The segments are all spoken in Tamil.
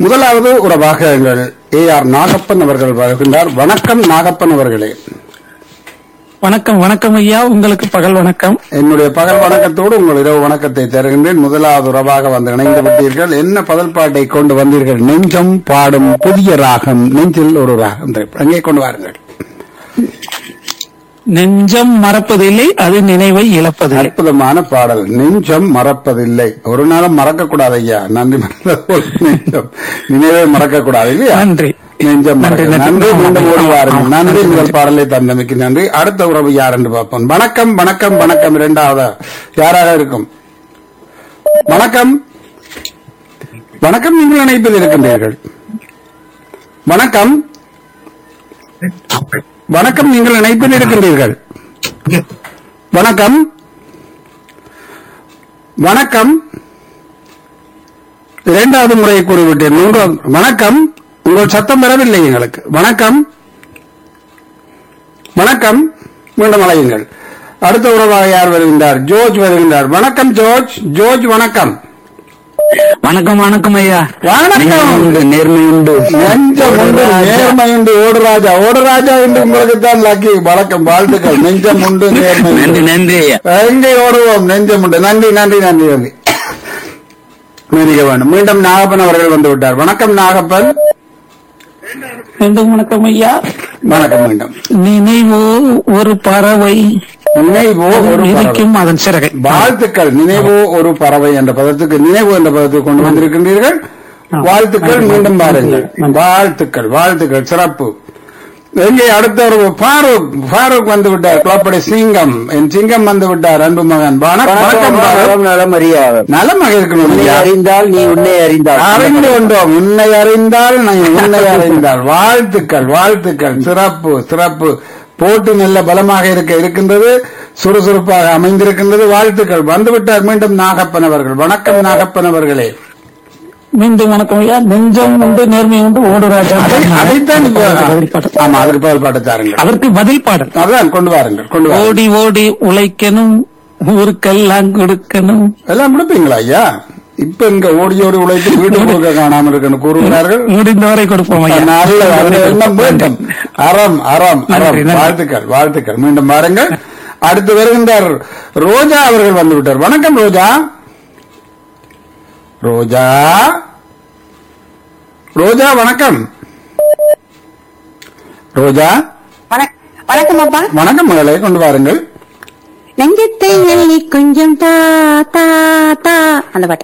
முதலாவது உறவாக எங்கள் ஏ ஆர் நாகப்பன் அவர்கள் வருகின்றார் வணக்கம் நாகப்பன் அவர்களே வணக்கம் வணக்கம் ஐயா உங்களுக்கு பகல் வணக்கம் என்னுடைய பகல் வணக்கத்தோடு உங்கள் இரவு வணக்கத்தை தருகின்றேன் முதலாவது உறவாக வந்து இணைந்து விட்டீர்கள் என்ன பதல் பாட்டை கொண்டு வந்தீர்கள் நெஞ்சம் பாடும் புதிய ராகம் நெஞ்சில் ஒரு ராகம் திரைப்படம். அங்கே கொண்டு வாருங்கள் நெஞ்சம் மறப்பதில்லை அது நினைவை இழப்பதில்லை அற்புதமான பாடல் நெஞ்சம் மறப்பதில்லை ஒரு நாளும் மறக்க கூடாது ஐயா நன்றி மறந்தது போல் நெஞ்சம் நினைவே மறக்க கூடாது இல்லையா நன்றி நெஞ்சம் நன்றி, மறக்க- நன்றி. நன்றி மீண்டும் ஓடி வாருங்கள் ஆமா. நன்றி உங்கள் பாடலை தந்தமைக்கு நன்றி அடுத்த உறவு யார் என்று பார்ப்போம் வணக்கம் வணக்கம் வணக்கம் இரண்டாவது யாராக இருக்கும் வணக்கம் வணக்கம் நீங்கள் இணைப்பில் இருக்கின்றீர்கள் வணக்கம் வணக்கம் நீங்கள் இணைப்பில் இருக்கின்றீர்கள் வணக்கம் வணக்கம் இரண்டாவது முறை கூறிவிட்டேன் மூன்றாவது வணக்கம் உங்கள் சத்தம் வரவில்லை எங்களுக்கு வணக்கம் வணக்கம் மீண்டும் அழையுங்கள் அடுத்த உறவாக யார் வருகின்றார் ஜோர்ஜ் வருகின்றார் வணக்கம் ஜோர்ஜ் ஜோர்ஜ் வணக்கம் வணக்கம் வணக்கம் ஐயா வணக்கம் உண்டு நேர்மை உண்டு நெஞ்சம் உண்டு நேர்மை உண்டு ஓடுராஜா ஓடுராஜா என்று உங்களுக்கு தான் லக்கி வணக்கம் வாழ்த்துக்கள் நெஞ்சம் உண்டு நேர்மை உண்டு. நன்றி நன்றி ஐயா எங்கே ஓடுவோம் நெஞ்சம் உண்டு நன்றி நன்றி நன்றி நன்றி மிக வேண்டும் மீண்டும் நாகப்பன் அவர்கள் வந்து விட்டார் வணக்கம் நாகப்பன் மீண்டும் வணக்கம் ஐயா வணக்கம் மீண்டும் நினைவோ ஒரு பறவை நினைவோ ஒரு பறவை. இருக்கும் அதன் சிறகை வாழ்த்துக்கள் நினைவோ ஒரு பறவை என்ற பதத்துக்கு நினைவு என்ற பதத்தை கொண்டு வந்திருக்கின்றீர்கள் வாழ்த்துக்கள் மீண்டும் பாருங்கள் வாழ்த்துக்கள் வாழ்த்துக்கள் சிறப்பு எங்கே அடுத்த ஒரு ஃபாரூக் ஃபாரூக் வந்து விட்டார் குளப்படி சிங்கம் என் சிங்கம் வந்து விட்டார் அன்பு மகன் வணக்கம் வணக்கம் ஃபாரூக். நலம் அறியாத நலமாக இருக்கணும் உன்னை ஐயா. அறிந்தால் நீ உன்னை அறிந்தால் அறிந்து கொண்டோம் உன்னை அறிந்தால் நான் உன்னை அறிந்தால் வாழ்த்துக்கள் வாழ்த்துக்கள் சிறப்பு சிறப்பு போட்டி நல்ல பலமாக இருக்க இருக்கின்றது சுறுசுறுப்பாக அமைந்திருக்கின்றது வாழ்த்துக்கள் வந்துவிட்டார் மீண்டும் நாகப்பன் அவர்கள் வணக்கம் நாகப்பன் அவர்களே மீண்டும் வணக்கம் ஐயா நெஞ்சம் உண்டு நேர்மை உண்டு ஓடு ராஜா அதை- அதைத்தான் இப்ப- பதில் பாடல். ஆமா அதற்கு பதில் பாட்டு தாருங்கள் அதற்கு பதில் பாடல் அதான் கொண்டு வாருங்கள் கொண்டு வாருங்கள் ஓடி ஓடி உழைக்கணும் ஊருக்கெல்லாம் கொடுக்கணும் எல்லாம் கொடுப்பீங்களா ஐயா இப்ப இங்க ஓடி ஓடி உழைத்து வீட்டு கொடுக்க காணாமல் இருக்கணும் கூறுகிறார்கள் முடிந்தவரை கொடுப்போம் ஐயா நல்ல அந்த எண்ணம் வேண்டும் அறம் அறம் அறம் நன்றி, நன்றி. வாழ்த்துக்கள் வாழ்த்துக்கள் மீண்டும் பாருங்கள் அடுத்து வருகின்றார் ரோஜா அவர்கள் வந்து விட்டார் வணக்கம் ரோஜா ரோஜா ரோஜா வணக்கம் ரோஜா வணக்- வணக்கம் அப்பா வணக்கம் மகளே கொண்டு வாருங்கள் நெஞ்சத்தை எள்ளி கொஞ்சம் தா தா தா அந்த பாட்டு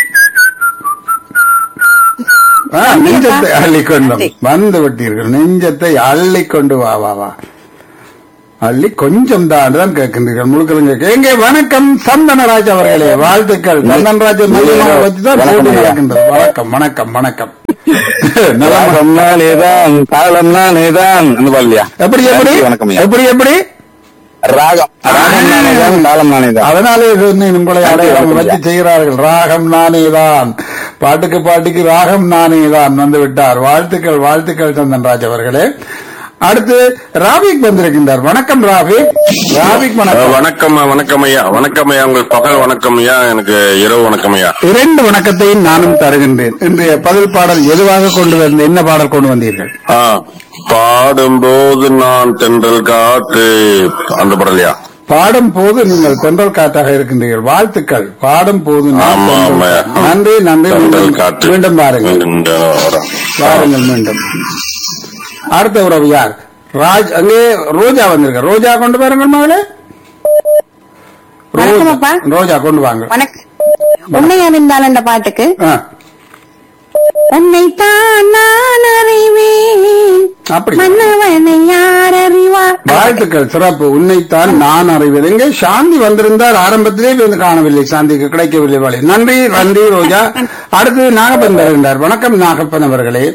ஆ, நெஞ்சத்தை அள்ளிக்கொண்டும் வந்து விட்டீர்கள் நெஞ்சத்தை அள்ளிக்கொண்டு வா வா வா அள்ளி கொஞ்சம் தான் தான் கேட்கின்றீர்கள் முழுக்கலுங்க எங்கே வணக்கம் சந்தனராஜ் அவர்களே வாழ்த்துக்கள் சந்தனராஜ் மையமாக வச்சுதான் போட்டி நடக்கின்றது வணக்கம் வணக்கம் வணக்கம் நல்லா ராகம் நானேதான் தாளம் நானேதான் அந்த பாடலையா எப்படி எப்படி வணக்கம் ஐயா. எப்படி எப்படி ராகம் ராகம் நானேதான் தாளம் நானேதான் அதனாலே இது இன்னும் உங்களை அடையாளம் வச்சு செய்கிறார்கள் ராகம் நானேதான் பாட்டுக்கு பாட்டுக்கு ராகம் நானேதான் வந்து விட்டார் வாழ்த்துக்கள் வாழ்த்துக்கள் சந்தன்ராஜ் அவர்களே அடுத்து ராபிக் வந்திருக்கின்றார் வணக்கம் ராபிக் ராபிக் வணக்கம் வணக்கம் வணக்கம் ஐயா வணக்கம் ஐயா உங்களுக்கு பகல் வணக்கம் ஐயா எனக்கு இரவு வணக்கம் ஐயா இரண்டு வணக்கத்தையும் நானும் தருகின்றேன் இன்றைய பதில் பாடல் எதுவாக கொண்டு வந்து என்ன பாடல் கொண்டு வந்தீர்கள் ஆ, பாடும்போது நான் தென்றல் காற்று அந்த படலையா பாடும் போது நீங்கள் தென்றல் காற்றாக இருக்கின்றீர்கள் வாழ்த்துக்கள் பாடும் போது நான் ஆமா, தென்றல் ஆமா. காற்று. நன்றி நன்றி தென்றல் மீண்டும் காற்று மீண்டும் பாருங்கள் இந்த வரம். பாருங்கள் மீண்டும் அடுத்த உறவு யார் ராஜ் அங்கே ரோஜா வந்திருக்க ரோஜா கொண்டு பாருங்கள் மகளே வணக்கம் ரோஜா அப்பா. ரோஜா கொண்டு வாங்க வணக்கம் உன்னை அறிந்தால் அந்த பாட்டுக்கு ஆ, உன்னைத்தான் நான் அறிவேன் அப்படி மன்னவனை யார் அறிவார் வாழ்த்துக்கள் சிறப்பு உன்னைத்தான் நான் அறிவது எங்கே சாந்தி வந்திருந்தால் ஆரம்பத்திலே வந்து காணவில்லை சாந்திக்கு கிடைக்கவில்லை வழி நன்றி நன்றி ரோஜா அடுத்து நாகப்பன் வருகின்றார் வணக்கம் நாகப்பன் அவர்களே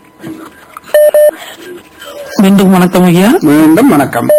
மீண்டும் வணக்கம் ஐயா மீண்டும் வணக்கம்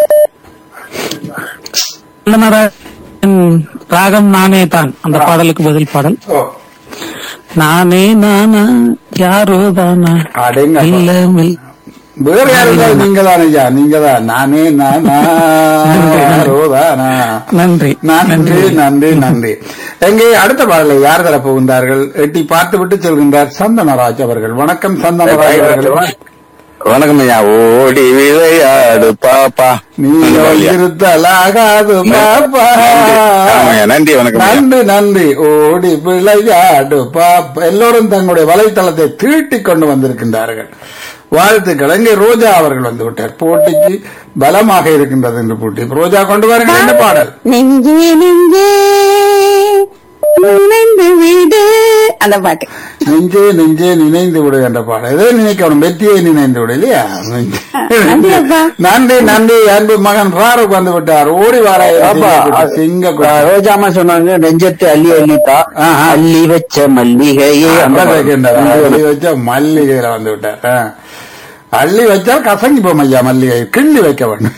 நல்ல ராகம் நானே தான் அந்த பாடலுக்கு பதில் பாடல் நானே நானா யாரோ தானா அடேங்கப்பா. இல்ல மெல் வேற யாரும் நீங்க தான் ஐயா நீங்க தான் நானே நானா ரோதானா நன்றி நன்றி நன்றி நன்றி எங்கே அடுத்த பாடலை யார் தர போகின்றார்கள் எட்டி பார்த்துவிட்டு செல்கின்றார் சந்தனராஜ் அவர்கள் வணக்கம் சந்தனராஜ் அவர்கள் வணக்கம் ஐயா ஓடி விளையாடு பாப்பா நீ இருத்தலாகாது பாப்பா ஆமாய்யா, நன்றி வணக்கம் ஐயா. நன்றி நன்றி ஓடி விளையாடு பாப்பா எல்லோரும் தங்களுடைய வலைத்தளத்தை தீட்டிக் கொண்டு வந்திருக்கின்றார்கள் வாழ்த்துக்கள் எங்கே ரோஜா அவர்கள் வந்து விட்டார் போட்டிக்கு பலமாக இருக்கின்றது என்று போட்டி ரோஜா கொண்டு வாருங்கள் என்ன பாடல் நெஞ்சே நெஞ்சே நினைந்து விடு அந்த பாட்டு நெஞ்சே நெஞ்சே நினைந்து விடு என்ற பாடல் எதை நினைக்கணும் வெற்றியை நினைந்து விடு இல்லையா நன்றி அப்பா. நன்றி நன்றி அன்பு மகன் ஃபாரூக் வந்து விட்டார் ஓடி வாரா அப்பா, சிங்க அஹ், ரோஜாமா சொன்னாங்க நெஞ்சத்தை அள்ளி அள்ளித்தா ஆஹா. அள்ளி வச்ச மல்லிகையே அந்த அள்ளி வச்சா மல்லிகையில வந்து விட்டார் ஆ. அள்ளி வச்சா கசங்கி போம் ஐயா மல்லிகை கிள்ளி வைக்க வேண்டும்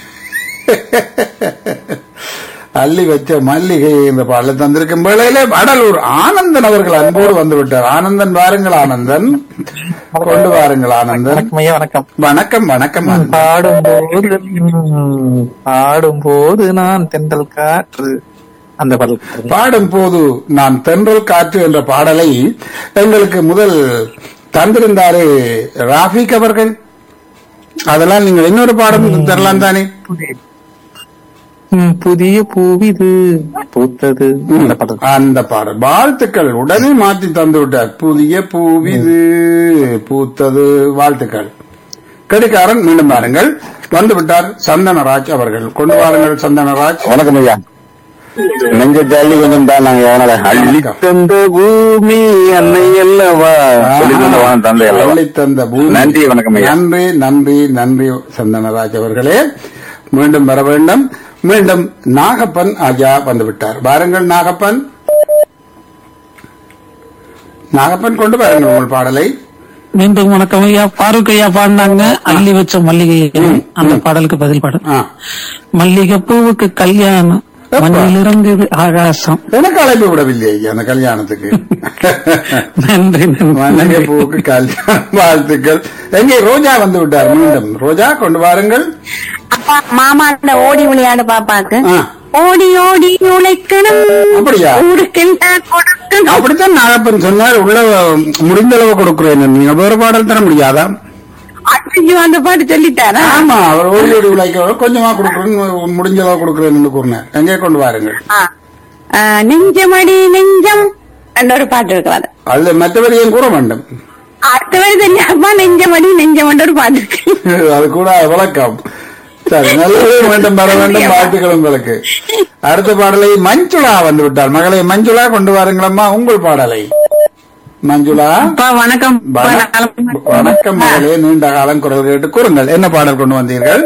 அள்ளி வச்ச மல்லிகை இந்த பாடலை தந்திருக்கும் வேளையிலே வடலூர் ஆனந்தன் அவர்கள் அன்போடு வந்து விட்டார் ஆனந்தன் வாருங்கள் ஆனந்தன் கொண்டு வாருங்கள் ஆனந்தன் வணக்கம் ஐயா வணக்கம் வணக்கம் வணக்கம் ஆனந்தன். பாடும்போது ம், பாடும்போது நான் தென்றல் காற்று அந்த பாடல் பாடும் போது நான் தென்றல் காற்று என்ற பாடலை எங்களுக்கு முதல் தந்திருந்தாரு ராஃபிக் அவர்கள் அதெல்லாம் நீங்கள் இன்னொரு பாடம் தரலாம் தானே ம், புதிய பூவிது பூத்தது அந்த பாடல் அந்த பாடல் வாழ்த்துக்கள் உடனே மாற்றி தந்து விட்டார் புதிய பூவிது பூத்தது வாழ்த்துக்கள் கடிகாரன் மீண்டும் பாருங்கள் வந்து விட்டார் சந்தனராஜ் அவர்கள் கொண்டு வாருங்கள் சந்தனராஜ் வணக்கம் ஐயா நெஞ்சத்தை அள்ளி கொஞ்சம் தான் நாங்க எவனால அள்ளி தந்த பூமி அன்னை அல்லவா சொல்லி தந்த வான் தந்தை அல்லவா அள்ளி தந்த பூமி நன்றி, வணக்கம் ஐயா. நன்றி நன்றி நன்றி சந்தனராஜ் அவர்களே மீண்டும் வர வேண்டும் மீண்டும் நாகப்பன் ஆஜா வந்து விட்டார் வாருங்கள் நாகப்பன் நாகப்பன் கொண்டு வாருங்கள் உங்கள் பாடலை மீண்டும் வணக்கம் ஐயா பாருக் ஐயா பாடினாங்க அள்ளி வச்ச மல்லிகை அந்த பாடலுக்கு பதில் பாடல் ஆ. மல்லிகை பூவுக்கு கல்யாணம் மண்ணில் இறங்குது ஆகாசம் எனக்கு அழைப்பு விடவில்லை ஐயா அந்த கல்யாணத்துக்கு நன்றி மல்லிகை நன்றி பூவுக்கு கல்யாணம் வாழ்த்துக்கள் எங்கே ரோஜா வந்து விட்டார் மீண்டும் ரோஜா கொண்டு வாருங்கள் அப்பா மாமா அந்த ஓடி விளையாடு பாப்பாக்கு ஆ. ஓடி ஓடி உழைக்கணும் அப்படியா? ஊருக்கென்றா கொடுக்கணும் அப்படித்தான் நாகப்பன் சொன்னார் உள்ள முடிந்த அளவு கொடுக்கிறேன் நீங்க வேறு பாடல் தர முடியாதா ஐயோ அந்த பாட்டு சொல்லிட்டாரா ஆமா அவர் ஓடி ஓடி உழைக்க கொஞ்சமா கொடுக்குறேன் முடிஞ்ச அளவு கொடுக்குறேன்னு கூறினார் எங்கே கொண்டு வாருங்கள் ஆ. ஆ, நெஞ்சமடி நெஞ்சம் என்ற ஒரு பாட்டு இருக்கிறது அது மற்றவரையும் கூற வேண்டும் அடுத்த வரை தெரியாப்பா நெஞ்சமடி நெஞ்சம் என்ற ஒரு பாட்டு இருக்கு அது கூட விளக்கம் சரி நல்லது மீண்டும் வர வேண்டும் வாழ்த்துக்கள் உங்களுக்கு அடுத்த பாடலை மஞ்சுளா வந்து விட்டார் மகளை மஞ்சுளா கொண்டு வாருங்களம்மா உங்கள் பாடலை மஞ்சுளா அப்பா வணக்கம் வணக்கம் வணக்கம் மகளே நீண்ட காலம் குரல் கேட்டு கூறுங்கள் என்ன பாடல் கொண்டு வந்தீர்கள்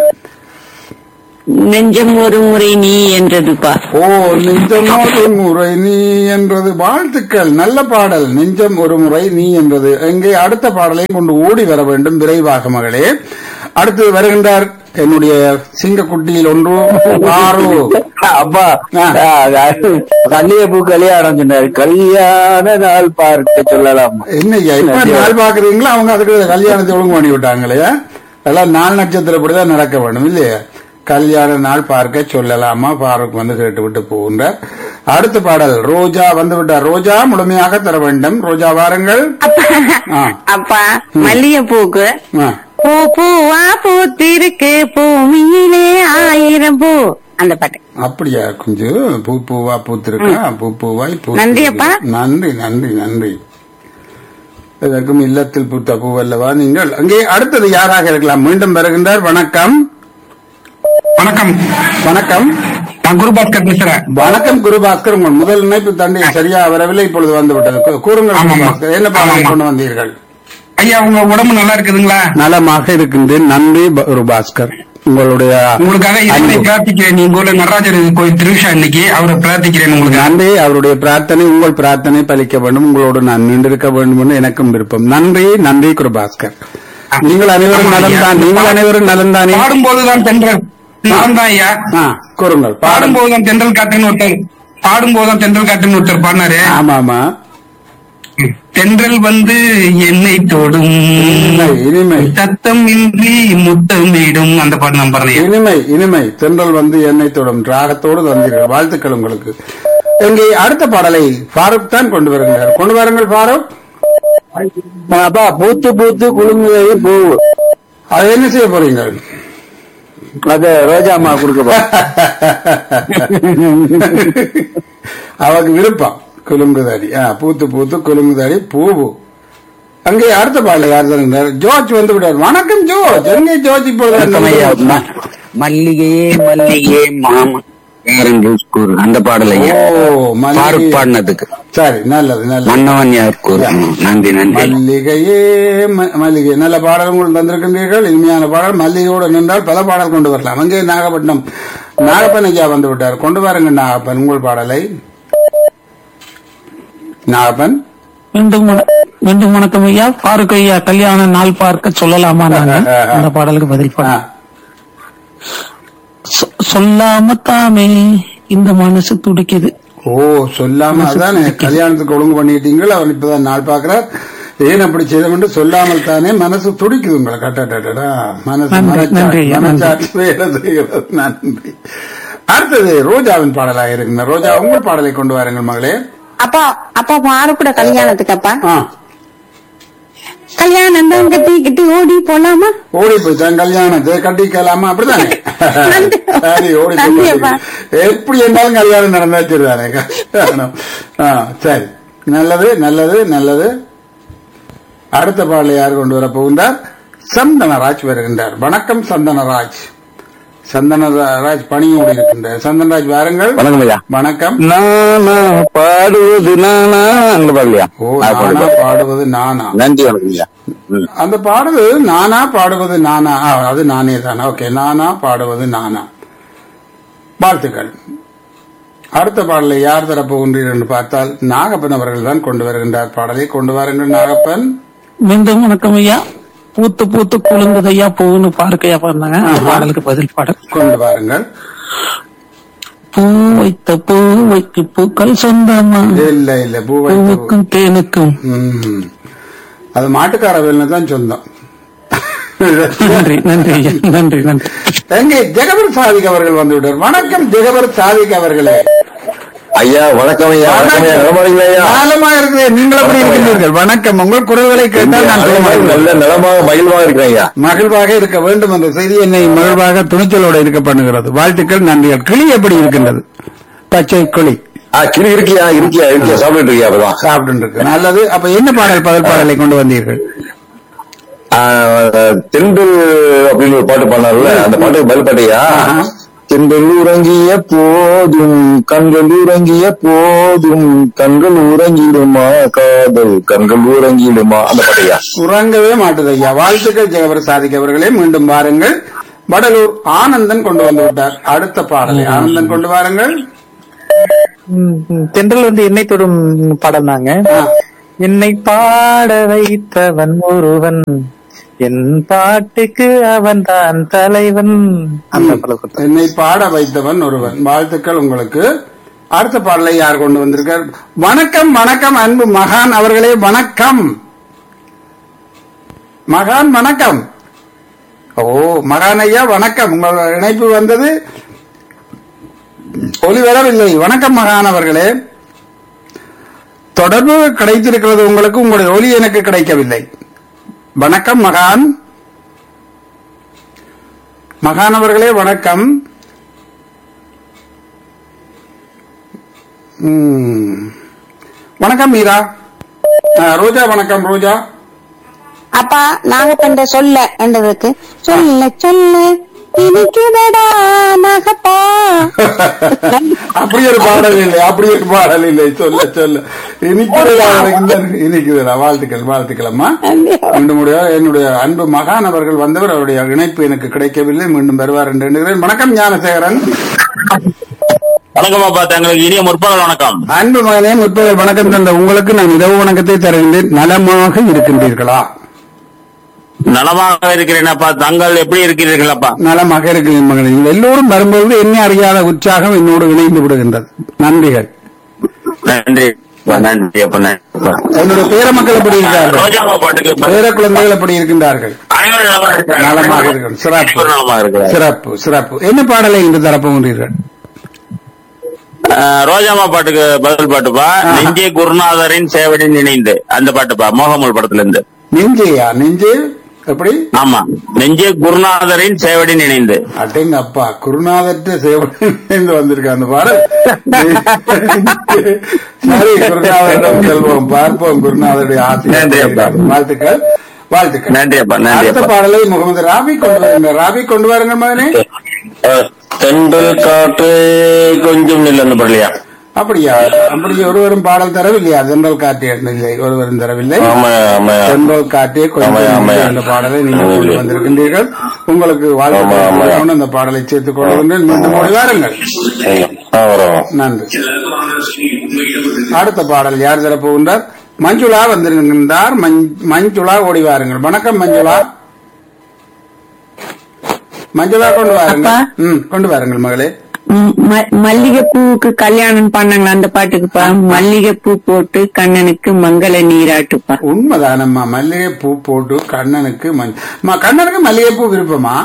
நெஞ்சம் ஒரு முறை நீ என்றதுப்பா ஓ நெஞ்சம் ஒரு முறை நீ என்றது வாழ்த்துக்கள் நல்ல பாடல் நெஞ்சம் ஒரு முறை நீ என்றது எங்கே அடுத்த பாடலையும் கொண்டு ஓடி வர வேண்டும் விரைவாக மகளே அடுத்து வருகின்றார் என்னுடைய சிங்கக்குட்டியில் ஒன்று ஆறு அப்பா ஆ. கல்லிய பூ கல்யாணம் சொன்னாரு கல்யாண நாள் பார்க்க சொல்லலாம் என்னய்யா இப்ப நாள் பாக்குறீங்களா அவங்க அதுக்கு கல்யாணத்தை ஒழுங்கு பண்ணி விட்டாங்களே எல்லாம் நாள் நட்சத்திரப்படிதான் நடக்க வேண்டும் இல்லையா கல்யாண நாள் பார்க்க சொல்லலாமா பாருக்கு வந்து கேட்டு விட்டு போகின்றார் அடுத்த பாடல் ரோஜா வந்து விட்டார் ரோஜா முழுமையாக தர வேண்டும் ரோஜா வாருங்கள் ஆ. அப்பா மல்லிகை பூக்கு ஆ. பூ பூவா பூத்திருக்கு பூமியிலே ஆயிரம் பூ அந்த பாட்டு அப்படியா கொஞ்சம் பூ பூவா பூத்திருக்கா பூ பூவாய் பூ நன்றி அப்பா. நன்றி நன்றி நன்றி இதற்கும் இல்லத்தில் பூத்த பூவல்லவா நீங்கள் அங்கே அடுத்தது யாராக இருக்கலாம் மீண்டும் வருகின்றார் வணக்கம் வணக்கம் வணக்கம் நான் குருபாஸ்கர் பேசுறேன் வணக்கம் குருபாஸ்கர் உங்கள் முதல் இணைப்பு தண்டி சரியா வரவில்லை இப்பொழுது வந்து விட்டது கூ- கூறுங்கள் ஆமாம். குருபாஸ்கர் என்ன பாடலை ஆமாம். கொண்டு வந்தீர்கள் ஐயா உங்க உடம்பு நல்லா இருக்குதுங்களா நலமாக இருக்கின்றேன் நன்றி ப- குருபாஸ்கர் உங்களுடைய உங்களுக்காக இறைவனை அன்பு. பிரார்த்திக்கிறேன் நீங்க ஊர்ல நடராஜர் கோயில் திருவிழா இன்னைக்கு அவரை பிரார்த்திக்கிறேன் உங்களுக்கு நன்றி அவருடைய பிரார்த்தனை உங்கள் பிரார்த்தனை பலிக்க வேண்டும் உங்களோடு நான் நின்றிருக்க வேண்டும் என்று எனக்கும் விருப்பம் நன்றி நன்றி குருபாஸ்கர் நீங்கள் அனைவரும் நலம் தான் நீங்கள் அனைவரும் நலம் தானே பாடும்போதுதான் தென்றல் நான் தான் ஐயா ஆ, கூறுங்கள் பாடும் பாடும்போதுதான் தென்றல் காட்டுன்னு ஒருத்தர் பாடும்போதுதான் தென்றல் காட்டுன்னு ஒருத்தர் பாடினாரு ஆமா ஆமா தென்றல் வந்து என்னை தொடும் இனிமை இனிமை சத்தம் இன்றி முத்தமிடும் அந்த பாட்டு நான் பாருங்க இனிமை இனிமை தென்றல் வந்து எண்ணெய் தொடும் ராகத்தோடு வந்தீர்கள் வாழ்த்துக்கள் உங்களுக்கு இங்கே அடுத்த பாடலை ஃபாரூக் தான் கொண்டு வருகிறார் கொண்டு வாருங்கள் ஃபாரூக் அப்பா பூத்து பூத்து குலுங்குவது பூ அது என்ன செய்ய போறீங்க அது ரோஜா அம்மா கொடுக்க அவருக்கு விருப்பம் குலுங்குதாடி ஆ, பூத்து பூத்து குலுங்குதாடி பூவு அங்கே அடுத்த பாடல யார் தருகிறார் ஜோர்ஜ் வந்து விட்டார் வணக்கம் ஜோர்ஜ் எங்கே ஜோர்ஜ் இப்பொழுது மல்லிகையே மல்லிகையே மாமா பேரங்கள் கூறு அந்த பாடல் ஐயா ஓ பாரு மல்லிகை பாடினதுக்கு சரி நல்லது நல்லது மன்னவன் யார் கூறு நன்றி நன்றி மல்லிகையே ம- மல்லிகை நல்ல பாடல் உங்களுக்கு தந்திருக்கின்றீர்கள் இனிமையான பாடல் மல்லிகையோடு நின்றால் பல பாடல் கொண்டு வரலாம் அங்கே நாகப்பட்டினம் நாகப்பன் ஐயா வந்து விட்டார் கொண்டு வாருங்க நாகப்பன் உங்கள் பாடலை நாகப்பன் மீண்டும் வண- மீண்டும் வணக்கம் ஐயா பாருக் ஐயா கல்யாண நாள் பார்க்க சொல்லலாமா நாங்க அந்த பாடலுக்கு பதில் ஆ, பாடு சொ- சொல்லாம தாமே இந்த மனசு துடிக்குது ஓ சொல்லாம அதானே கல்யாணத்துக்கு ஒழுங்கு பண்ணிட்டீங்கள் அவர் இப்பதான் நாள் பார்க்கிறார் ஏன் அப்படி செய்தோம் சொல்லாமல் தானே மனசு துடிக்குது உங்களை கட்டடா மனசு நன்றி, மனச்சா- நன்றி, ஐயா, நன்றி. மனச்சாட்சி வேலை செய்கிறது நன்றி அடுத்தது ரோஜாவின் பாடலாக இருக்கின்ற ரோஜா உங்கள் பாடலை கொண்டு வாருங்கள் மகளே அப்பா அப்பா பாரு கூட கல்யாணத்துக்கு அப்பா ஆ கல்யாணம் தான் கட்டிக்கிட்டு ஓடி போலாமா ஓடி போயிட்டான் கல்யாணத்தை கட்டிக்கலாமா அப்படித்தானே நன்றி. சரி ஓடி நன்றி போய் அப்பா. எப்படி இருந்தாலும் கல்யாணம் நடந்தா சரிதானே கல்யாணம். ஆ, சரி நல்லது நல்லது நல்லது அடுத்த பாடலை யார் கொண்டு வர போகின்றார் சந்தனராஜ் வருகின்றார் வணக்கம் சந்தனராஜ் சந்தனராஜ் பணியோடு இருக்கின்றார் சந்தனராஜ் வாருங்கள் வணக்கம் ஐயா வணக்கம் நானா பாடுவது நானா அந்த பாடலையா ஓ ஆ, நானா பாடுங்க. பாடுவது நானா நன்றி வணக்கம் ஐயா ம். அந்த பாடுவது நானா பாடுவது நானா ஆ, அது நானே தானா ஓகே நானா பாடுவது நானா வாழ்த்துக்கள் அடுத்த பாடலை யார் தரப் போகின்றீர்கள் என்று பார்த்தால் நாகப்பன் அவர்கள் தான் கொண்டு வருகின்றார் பாடலை கொண்டு வாருங்கள் நாகப்பன் மீண்டும் வணக்கம் ஐயா பூத்து பூத்து குலுங்குது ஐயா பூன்னு பாருக் ஐயா பாடினாங்க அந்த பாடலுக்கு பதில் பாடல் கொண்டு வாருங்கள் பூ வைத்த பூ வைக்கு பூக்கள் சொந்தமா இல்ல இல்ல பூவை பூவுக்கும் தேனுக்கும் ம். அது மாட்டுக்கார வேலை தான் சொந்தம் நன்றி நன்றி ஐயா நன்றி நன்றி எங்கே ஜெகபர் சாதிக் அவர்கள் வந்து விட்டார் வணக்கம் ஜெகபர் சாதிக் அவர்களே ஐயா வணக்கம் ஐயா வணக்கம் ஐயா நலமா இருக்கீங்களா ஐயா காலமா இருக்கிறேன் நீங்கள் எப்படி இருக்கின்றீர்கள் வணக்கம் உங்கள் குரல்களை கேட்டால் நான் சுகமாக நல்ல நலமாக மகிழ்வாக இருக்கிறேன் ஐயா மகிழ்வாக இருக்க வேண்டும் என்ற செய்தி என்னை மகிழ்வாக துணிச்சலோடு இருக்க பண்ணுகிறது வாழ்த்துக்கள் நன்றிகள் கிளி எப்படி இருக்கின்றது பச்சை கிளி ஆ கிளி இருக்கியா இருக்கியா இருக்கியா சாப்பிட்டு இருக்கியா அப்பதான் சாப்பிட்டு இருக்கு நல்லது அப்ப என்ன பாடல் பதில் பாடலை கொண்டு வந்தீர்கள் ஆ, தென்றல் அப்படின்னு ஒரு பாட்டு பாடினார்ல அந்த பாட்டுக்கு பதில் பாட்டையா ஆஹா. தென்றல் உறங்கிய போதும் கண்கள் உறங்கிய போதும் கண்கள் உறங்கிடுமா காதல் கண்கள் உறங்கிடுமா அந்த பாட்டையா உறங்கவே மாட்டுது ஐயா வாழ்த்துக்கள் ஜெகபர் சாதிக் அவர்களே மீண்டும் வாருங்கள் வடலூர் ஆனந்தன் கொண்டு வந்து விட்டார் அடுத்த பாடலை ஆனந்தன் கொண்டு வாருங்கள் தென்றல் வந்து என்னை தொடும் பாடல் தாங்க ஆ. என்னை பாட வைத்தவன் ஒருவன் என் பாட்டுக்கு அவன் தான் தலைவன் அந்த பாடல் கொடுத்தாங்க. என்னை பாட வைத்தவன் ஒருவன் வாழ்த்துக்கள் உங்களுக்கு அடுத்த பாடலை யார் கொண்டு வந்திருக்கார் வணக்கம் வணக்கம் அன்பு மகான் அவர்களே வணக்கம் மகான் வணக்கம் ஓ மகான் ஐயா வணக்கம் உங்கள் இணைப்பு வந்தது ஒளி வரவில்லை வணக்கம் மகான் அவர்களே தொடர்பு கிடைத்திருக்கிறது உங்களுக்கு உங்களுடைய ஒலி எனக்கு கிடைக்கவில்லை வணக்கம் மகான் மகான் அவர்களே வணக்கம் ம். வணக்கம் மீரா ஆ, ரோஜா வணக்கம் ரோஜா அப்பா நாகப்பண்ட சொல்ல என்றதுக்கு சொல்ல சொல்ல இனிக்குதடா நாகப்பா அப்படி ஒரு பாடல் இல்லை அப்படி ஒரு பாடல் இல்லை சொல்ல சொல்ல இனிக்குதடா இந்த இனிக்குதடா வாழ்த்துக்கள் வாழ்த்துக்கள் அம்மா மீண்டும் ஒரு என்னுடைய அன்பு மகான் அவர்கள் வந்தவர் அவருடைய இணைப்பு எனக்கு கிடைக்கவில்லை மீண்டும் வருவார் என்று எண்ணுகிறேன் வணக்கம் ஞானசேகரன் வணக்கம் அப்பா தங்களுக்கு இனிய முற்பகல் வணக்கம் அன்பு மகனே முற்பகல் வணக்கம் தந்த உங்களுக்கு நான் இரவு வணக்கத்தை தருகின்றேன் நலமாக இருக்கின்றீர்களா நலமாக இருக்கிறேனப்பா தங்கள் எப்படி இருக்கிறீர்களப்பா நலமாக இருக்கிறேன் மகனே நீங்கள் எல்லோரும் வரும்போது என்னை அறியாத உற்சாகம் என்னோடு இணைந்து விடுகின்றது நன்றிகள் நன்றி நன்றி அப்ப நன்றி என்னுடைய பேர மக்கள் எப்படி இருக்கிறார்கள் ரோஜாமா பாட்டுக்கு பேர குழந்தைகள் எப்படி இருக்கின்றார்கள் அனைவரும் நலமா இருக்கிறார்கள். நலமாக இருக்கிறார்கள் சிறப்பு அனைவரும் நலமாக இருக்கிறார்கள். சிறப்பு சிறப்பு என்ன பாடலை இன்று தரப்போகிறீர்கள் ஆஹ் ரோஜாமா பாட்டுக்கு பதில் பாட்டுப்பா நெஞ்சே குருநாதரின் சேவடி நினைந்து அந்த பாட்டுப்பா மோகமல் படத்துல இருந்து நெஞ்சையா நெஞ்சு எப்படி ஆமா நெஞ்சே குருநாதரின் சேவடி நினைந்து அட்டேங்க அப்பா குருநாதற்ற சேவன் வந்திருக்க அந்த பாடல் சரி குருநாதரிடம் செல்வோம் பார்ப்போம் குருநாதருடைய நன்றி ஆசை அப்பா. வாழ்த்துக்கள் வாழ்த்துக்கள் நன்றி அப்பா நன்றி அடுத்த அப்பா பாடலை முகமது ராபி கொண்டு வருங்க ராபி கொண்டு வாருங்க மகனே அஹ், தென்றல் காற்று கொஞ்சம் நில் அந்த பள்ளியா அப்படியா அப்படி ஒருவரும் பாடல் தரவில்லையா தென்றல் காட்டிய இல்லை ஒருவரும் தரவில்லை ஆமா ஆமா தென்றல் காட்டிய கொஞ்சம் ஆமாய்யா, ஆமாய்யா. அந்த பாடலை நீங்கள் கொண்டு வந்திருக்கின்றீர்கள் உங்களுக்கு வாழ்த்துக்கள் ஆமா, ஆமாய்யா. கூறிக்கொண்டு அந்த பாடலை சேர்த்துக் கொள்கின்றேன் மீண்டும் ஓடி வாருங்கள் ஆ, வரோம் நன்றி அடுத்த பாடல் யார் தரப்போகின்றார் மஞ்சுளா வந்திருக்கின்றார் மஞ்- மஞ்சுளா ஓடி வாருங்கள் வணக்கம் மஞ்சுளா மஞ்சுளா கொண்டு வாருங்கள் அப்பா. ம் கொண்டு வாருங்கள் மகளே ம், ம- மல்லிகைப்பூவுக்கு கல்யாணம் பண்ணாங்களா அந்த பாட்டுக்குப்பா மல்லிகைப்பூ போட்டு கண்ணனுக்கு மங்கள நீராட்டுப்பா உண்மைதானம்மா மல்லிகை பூ போட்டு கண்ணனுக்கு மஞ்ச அம்மா, கண்ணனுக்கு மல்லிகை பூ விருப்பமா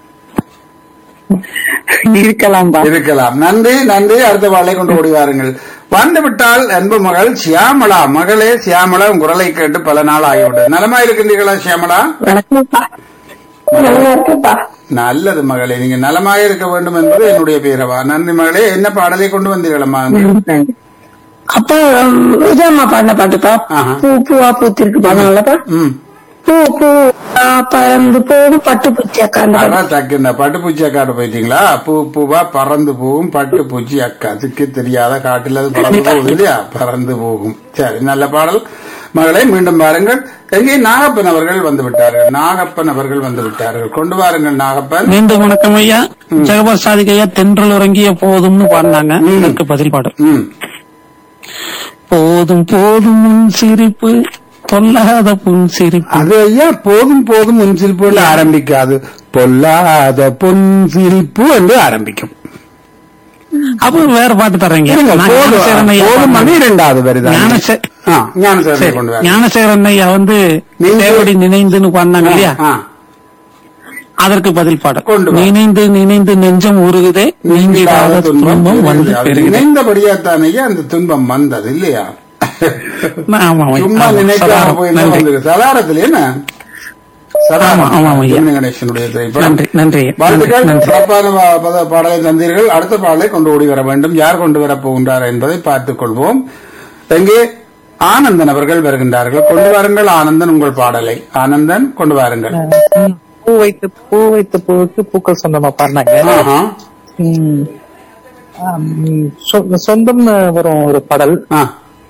இருக்கலாம்பா இருக்கலாம் நன்றி நன்றி அடுத்த பாடலை கொண்டு ஓடி வாருங்கள் வந்து விட்டால் அன்பு மகள் சியாமளா மகளே சியாமளா உன் குரலை கேட்டு பல நாள் ஆகிவிட்டது நலமா இருக்கின்றீர்களா சியாமளா வணக்கம்ப்பா நல்லா இருக்குப்பா நல்லது மகளே நீங்க நலமாக இருக்க வேண்டும் என்பது என்னுடைய பேரவா நன்றி மகளே என்ன பாடலை கொண்டு வந்தீர்களம்மா அப்பா ரோஜாமா பாடின பாட்டுப்பா ஆஹா. பூ பூவா பூத்திருக்கு பாருங்களப்பா ம் பூ பூ ஆ, பறந்து போகும் பட்டு பூச்சி அக்கா அந்த பாட்டு. அதான் தக்கு இந்த பட்டுப்பூச்சி அக்காட்ட போயிட்டீங்களா பூ பூவா பறந்து போகும் பட்டுப்பூச்சி அக்கா அதுக்கு தெரியாத காட்டில் அது பறந்து போகுது இல்லையா பறந்து போகும் சரி நல்ல பாடல் மகளே மீண்டும் பாருங்கள் எங்கே நாகப்பன் அவர்கள் வந்து விட்டார்கள் நாகப்பன் அவர்கள் வந்து விட்டார்கள் கொண்டு வாருங்கள் நாகப்பன் மீண்டும் வணக்கம் ஐயா ஜெகபர் சாதிக் ஐயா தென்றல் உறங்கிய போதும்னு பாடினாங்க எனக்கு பதில் பாடல் ம் போதும் போதும் உன் சிரிப்பு தொல்லாத புன் சிரிப்பு அது ஐயா போதும் போதும் உன் சிரிப்பு என்று ஆரம்பிக்காது பொல்லாத பொன் சிரிப்பு என்று ஆரம்பிக்கும் அப்ப வேற பாட்டு தர்றீங்க இருங்க, நான் போதும் ஞானசேகரன் ஐயா போதும் பாடினேன். மணி இரண்டாவது வருது ஞானசே- ஆ, ஞானசேகரனை சரி, கொண்டு வாருங்கள். ஞானசேகரன் ஐயா வந்து நீங்க- சேவடி நினைந்துன்னு பாடினாங்க இல்லையா ஆ, அதற்கு பதில் பாடல் கொண்டு வா. நினைந்து நினைந்து நெஞ்சம் உருகுதே நீங்கிடாத துன்பம் வந்து அது பெருகுதே நினைந்தபடியாத்தானையா அந்த துன்பம் வந்தது இல்லையா ஆமா ஐயா. சும்மா ஆமா, நினைக்காம சதாரம். போய் நன்றி. வந்தது சதாரத்துல என்ன ஆமா, ஆமா, ஐயா. ஜெமினி கணேசனுடைய திரைப்படம் நன்றி நன்றி வாழ்த்துக்கள் நன்றி சிறப்பான பா- பத- பாடலை தந்தீர்கள் அடுத்த பாடலை கொண்டு ஓடி வர வேண்டும் யார் கொண்டு வரப் போகின்றார் என்பதை பார்த்துக் கொள்வோம் எங்கே ஆனந்தன் அவர்கள் வருகின்றார்கள் கொண்டு வாருங்கள் ஆனந்தன் உங்கள் பாடலை ஆனந்தன் கொண்டு வாருங்கள் பூ வைத்து பூ வைத்த பூவுக்கு பூக்கள் சொந்தமா பாடினாங்க ஆஹா. ம். ஆம், சொ- சொந்தம்னு வரும் ஒரு பாடல் ஆ.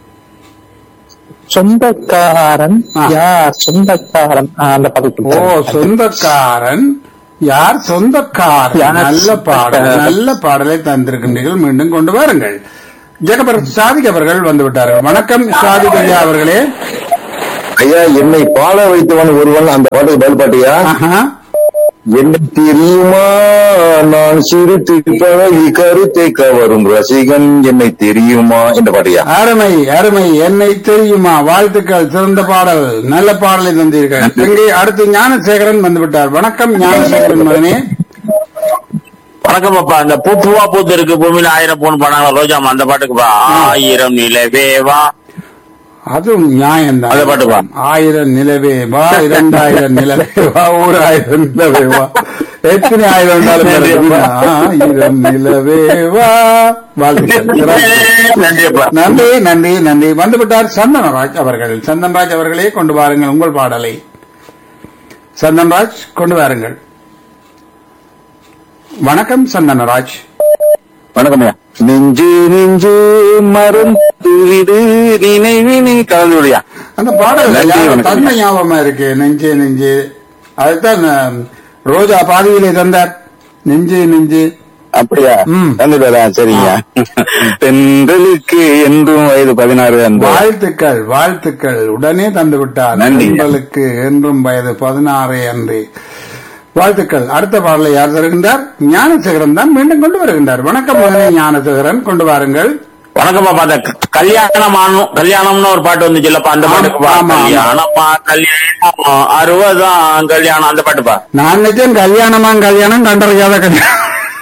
சொந்தக்காரன் ஆ. யார் சொந்தக்காரன் ஆ, அந்த ஓ பாடல் சொந்தக்காரன் யார் சொந்தக்காரன் யார் நல்ல பாடல் சொந்தக்காரன்? நல்ல பாடலை தந்திருக்கின்றீர்கள் மீண்டும் கொண்டு வாருங்கள் ஜெகபர் சாதிக் அவர்கள் வந்து விட்டார்கள் வணக்கம் சாதிக் ஐயா அவர்களே ஐயா என்னை பாட வைத்தவன் ஒருவன் அந்த பாட்டுக்கு பதில் பாட்டியா ஆஹா. என்ன தெரியுமா நான் சிரித்து பழகி கருத்தை கவரும் ரசிகன் என்னை தெரியுமா என்ற பாட்டியா அருமை அருமை என்னை தெரியுமா வாழ்த்துக்கள் சிறந்த பாடல் நல்ல பாடலை தந்தீர்கள் இங்கே அடுத்து ஞானசேகரன் வந்து விட்டார் வணக்கம் ஞானசேகரன் மகனே வணக்கம் அப்பா அந்த பூ பூவா பூத்து இருக்கு பூமியில ஆயிரம் பூன்னு பண்ணாங்க ரோஜாமா அந்த பாட்டுக்குப்பா ஆயிரம் நிலவேவா அதுவும் நியாயம்தான் அந்த பாட்டு வா. ஆயிரம் நிலவே வா இரண்டாயிரம் நிலவே வா ஒரு ஆயிரம் நிலவே வா எத்தனை ஆயிரம் இருந்தாலும் பரவாயில்லை. ஆயிரம் நிலவே வா வாழ்த்துக்கள் சிறப்பு. நன்றி அப்பா நன்றி நன்றி நன்றி வந்துவிட்டார் சந்தனராஜ் அவர்கள் சந்தன்ராஜ் அவர்களே கொண்டு வாருங்கள் உங்கள் பாடலை சந்தன்ராஜ் கொண்டு வாருங்கள் வணக்கம் சந்தனராஜ் வணக்கம் ஐயா நெஞ்சு நெஞ்சு மருந்து இது நினைவினை கலந்துடையா அந்த பாடல் நன்றி, யாரோ வணக்கம். தன்மை ஞாபகமா இருக்கு நெஞ்சே நெஞ்சு அதுதான் அஹ், ரோஜா பாதியிலே தந்தார் நெஞ்சே நெஞ்சு அப்படியா ம். தந்துட்டாரா சரிங்க பெண்களுக்கு என்றும் வயது பதினாறு அந்த வாழ்த்துக்கள் வாழ்த்துக்கள் உடனே தந்து விட்டார் நன்றி. உங்களுக்கு என்றும் வயது பதினாறு அன்று வாழ்த்துக்கள் அடுத்த பாடலை யார் தருகின்றார் ஞானசேகரன் தான் மீண்டும் கொண்டு வருகின்றார் வணக்கம் மகனே ஞானசேகரன் கொண்டு வாருங்கள் வணக்கம்ப்பா பார்த்த கல்யாணம் ஆனும் கல்யாணம்னு ஒரு பாட்டு வந்துச்சுல்லப்பா அந்த பாட்டுக்குப்பா ஆமா, ஆமா. கல்யாணமா கல்யாணம் அறுபதாம் கல்யாணம் அந்த பாட்டுப்பா நான் நினைச்சேன் கல்யாணமா கல்யாணம் கண்டறியாத கல்யாணம்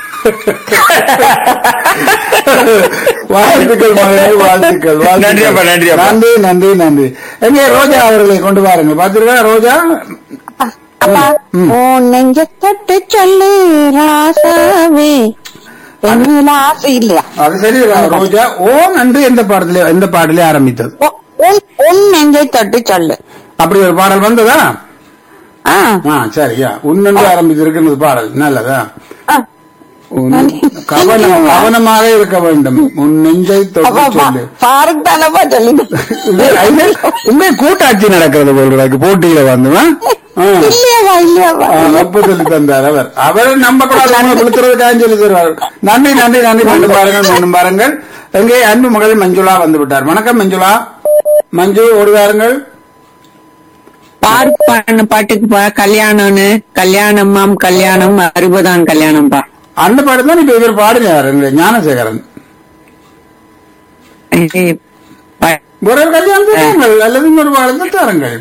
வாழ்த்துக்கள் மகளே வாழ்த்துக்கள் வாழ்த்துக்கள். நன்றி அப்பா, நன்றி அப்பா. நன்றி நன்றி நன்றி எங்கே ரோஜா அவர்களை கொண்டு வாருங்க பாத்துருக்கா ரோஜா அப்பா உன் நெஞ்ச தொட்டு சொல்லு ராசாவே என்னில ஆசை இல்லையா அது சரி ரோஜா ஓ நன்றி எந்த பாடத்திலே எந்த பாடலே ஆரம்பித்தது உன்- உன் உன் நெஞ்சை தொட்டு சொல்லு அப்படி ஒரு பாடல் வந்ததா ஆ ஆ சரியா உன்னென்று ஆரம்பித்திருக்கிறது பாடல் நல்லதா ஆ. உன் கவனம் கவனமாக இருக்க வேண்டும் உன் நெஞ்சை தொட்டு அப்பா சொல்லு பாருக்கு தானப்பா சொல்லுங்க உண்மை கூட்டாட்சி நடக்கிறது போல் போட்டியில வந்து ஆ? ஆ. இல்லையாவா இல்லையாவா ஆ, அப்ப சொல்லி தந்தார் அவர் அவர் நம்ப கூடாது உங்களை விழுத்துறதுக்காக சொல்லி தருவார் நன்றி நன்றி நன்றி மீண்டும் பாருங்கள் மீண்டும் பாருங்கள் எங்கே அன்பு மகள் மஞ்சுளா வந்து விட்டார் வணக்கம் மஞ்சுளா மஞ்சு ஓடி வாருங்கள் பார்க் பண்ண பாட்டுக்குப்பா கல்யாணம்னு கல்யாணமாம் கல்யாணம் அறுபதாம் கல்யாணம்பா அந்த பாட்டு தான் இப்ப இவர் பாடினார் எங்க ஞானசேகரன் ஏய், ப- ஒரு கல்யாணத்தை தாருங்கள் அல்லது இன்னொரு பாடத்தை தாருங்கள்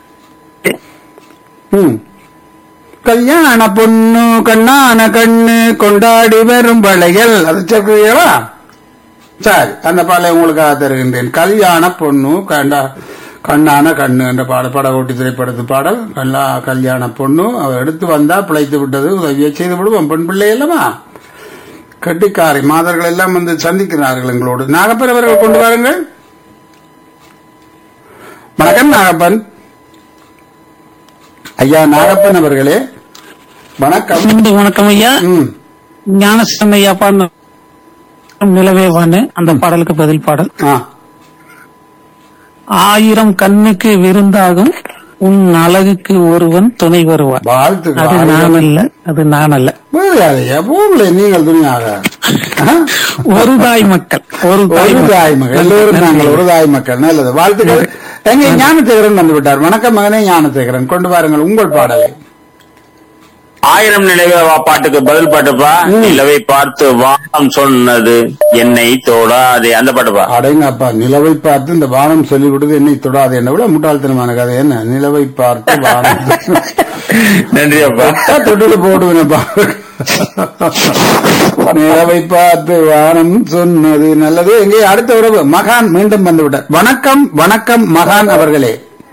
ம். கல்யாண பொண்ணு கண்ணான கண்ணு கொண்டாடி வரும் பழையல் அது சொல்றீங்களா சரி அந்த பாலை உங்களுக்காக தருகின்றேன் கல்யாண பொண்ணு கண்டா கண்ணான கண்ணு என்ற பாட பட ஓட்டி திரைப்படத்து பாடல் கல்லா கல்யாண பொண்ணு அவ எடுத்து வந்தா பிழைத்து விட்டது உதவியை செய்து விடுவோம் பெண் பிள்ளை அல்லவா கட்டிக்காரி மாதர்கள் எல்லாம் வந்து சந்திக்கிறார்கள் எங்களோடு நாகப்பன் அவர்கள் கொண்டு வாருங்கள் வணக்கம் நாகப்பன் ஐயா நாகப்பன் அவர்களே வணக்கம் மீண்டும் வணக்கம் ஐயா ம் ஞானசன் ஐயா பாடின நிலவே வான்னு அந்த பாடலுக்கு பதில் பாடல் ஆ ஆயிரம் கண்ணுக்கு விருந்தாகும் உன் அழகுக்கு ஒருவன் துணை வருவான் அது வாழ்த்துக்கள் நான் அல்ல அது நான் அல்ல போகலையா போகல நீங்கள் துணியாக ஒரு தாய் மக்கள் ஒரு தாய் ஒரு மக்கள். தாய் மக்கள் எல்லோரும் நாங்கள் ஒரு தாய் மக்கள் நல்லது வாழ்த்துக்கள் எங்க ஞானசேகரன் வந்து விட்டார் வணக்கம் மகனே ஞானசேகரன் கொண்டு வாருங்கள் உங்கள் பாடலை ஆயிரம் நிலவா பாட்டுக்கு பதில் பாட்டுப்பா நிலவை பார்த்து வானம் சொன்னது என்னை தோடாதே அந்த பாட்டுப்பா அடைங்கப்பா நிலவை பார்த்து இந்த வானம் சொல்லி விடுது என்னை தொடாது என்ன விட முட்டாள்தனமான கதை என்ன நிலவை பார்த்து வானம் நன்றி அப்பா தொட்டா தொட்டுட்டு போடுவேனப்பா நிலவை பார்த்து வானம் சொன்னது நல்லது எங்கே அடுத்த உறவு மகான் மீண்டும் வந்து விட்டார் வணக்கம் வணக்கம் மகான் அவர்களே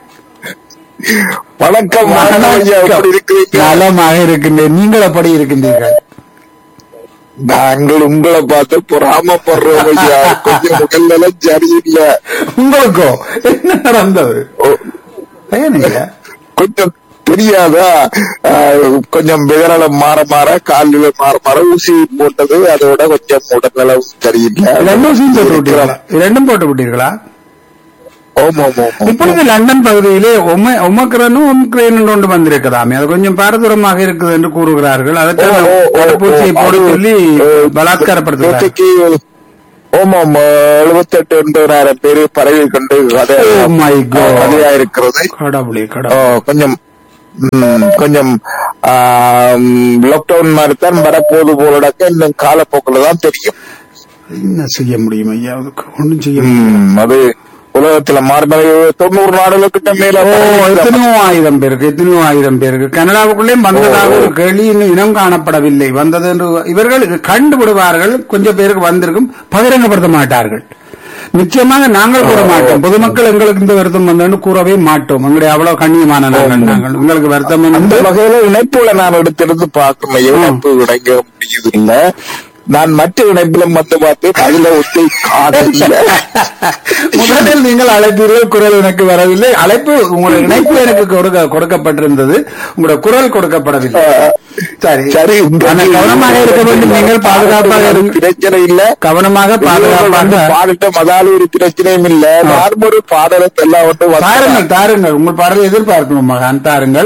வணக்கம் எப்படி இருக்கிறீங்க நலமாக இருக்கின்றேன் நீங்கள் எப்படி இருக்கின்றீர்கள் நாங்கள் உங்களை பார்த்து பொறாமப்படுறோம் ஐயா கொஞ்சம் உடல்நல சரியில்லை உங்களுக்கோ என்ன நடந்தது ஏனுங்க கொஞ்சம் தெரியாதா ஆஹ், கொஞ்சம் விகரலம் மாற மாற காலில மாற மாற ஊசி போட்டது அதோட கொஞ்சம் உடல்நலம் சரியில்லை ரெண்டும் சீன் போட்டு விட்டீர்களா ரெண்டும் போட்டு விட்டீர்களா ஓம் ஓம் ஓம் ஓம். இப்பொழுது லண்டன் பகுதியிலே ஒம- ஒமக்ரனும் ஒம்க்ரேன் ஒன்று வந்திருக்கலாமே அது கொஞ்சம் பாரதூரமாக இருக்குது என்று கூறுகிறார்கள் அதற்கான ஓ, ஓ, ஓ, தடுப்பூசியை போட அது, சொல்லி அஹ், பலாத்காரப்படுத்துகிறார் நேற்றைக்கு ஓமாம் எழுபத்தெட்டு எண்பதாயிரம் பேர் பரவி கொண்டு கதை Oh my God. கதையா இருக்கிறது கடவுளே ஓ, கடவுள் கொஞ்சம் ம், கொஞ்சம் லாக்டவுன் மாதிரி தான் வரப்போது போலடக்க இன்னும் காலப்போக்கில் தான் தெரியும் என்ன செய்ய முடியும் ஐயா அதுக்கு ஒன்றும் செய்ய முடியும் ம், அது உலகத்துல மாறுதல் தொண்ணூறு நாடுகளுக்கிட்ட மேல ஓ எத்தனையோ ஆயிரம் பேருக்கு எத்தனையோ ஆயிரம் பேருக்கு கனடாவுக்குள்ளே வந்ததாக ஒரு கேள்வி இன்னும் இனம் காணப்படவில்லை வந்தது என்று இவர்கள் கண்டுபிடுவார்கள் கொஞ்சம் பேருக்கு வந்திருக்கும் பகிரங்கப்படுத்த மாட்டார்கள் நிச்சயமாக நாங்கள் கூற மாட்டோம் பொதுமக்கள் எங்களுக்கு இந்த வருத்தம் வந்தோன்னு கூறவே மாட்டோம் எங்களுடைய அவ்வளவு கண்ணியமான நாங்கள் நாங்கள் உங்களுக்கு வருத்தம் அந்த வந்து வகையில இணைப்புல நான் எடுத்திருந்து பார்க்கணும் இணைப்பு இணைக்க முடியுது இல்ல நான் மற்ற இணைப்பிலும் வந்து பார்த்தேன் அதுல ஒத்தை காணல முதலில் நீங்கள் அழைப்பீர்கள் குரல் எனக்கு வரவில்லை அழைப்பு உங்களுடைய இணைப்பு எனக்கு கொடுக்க கொடுக்கப்பட்டிருந்தது உங்களுடைய குரல் கொடுக்கப்படவில்லை சரி சரி ஆனால் கவனமாக இருக்க வேண்டும் நீங்கள் பாதுகாப்பாக இருங்க பிரச்சனை இல்ல கவனமாக பாதுகாப்பாக பாடிட்ட மதால ஒரு பிரச்சனையும் இல்ல நான் ஒரு பாடலை எல்லாவற்றும் தாருங்கள் தாருங்கள் உங்கள் பாடலை எதிர்பார்க்கணும் மகான் தாருங்கள்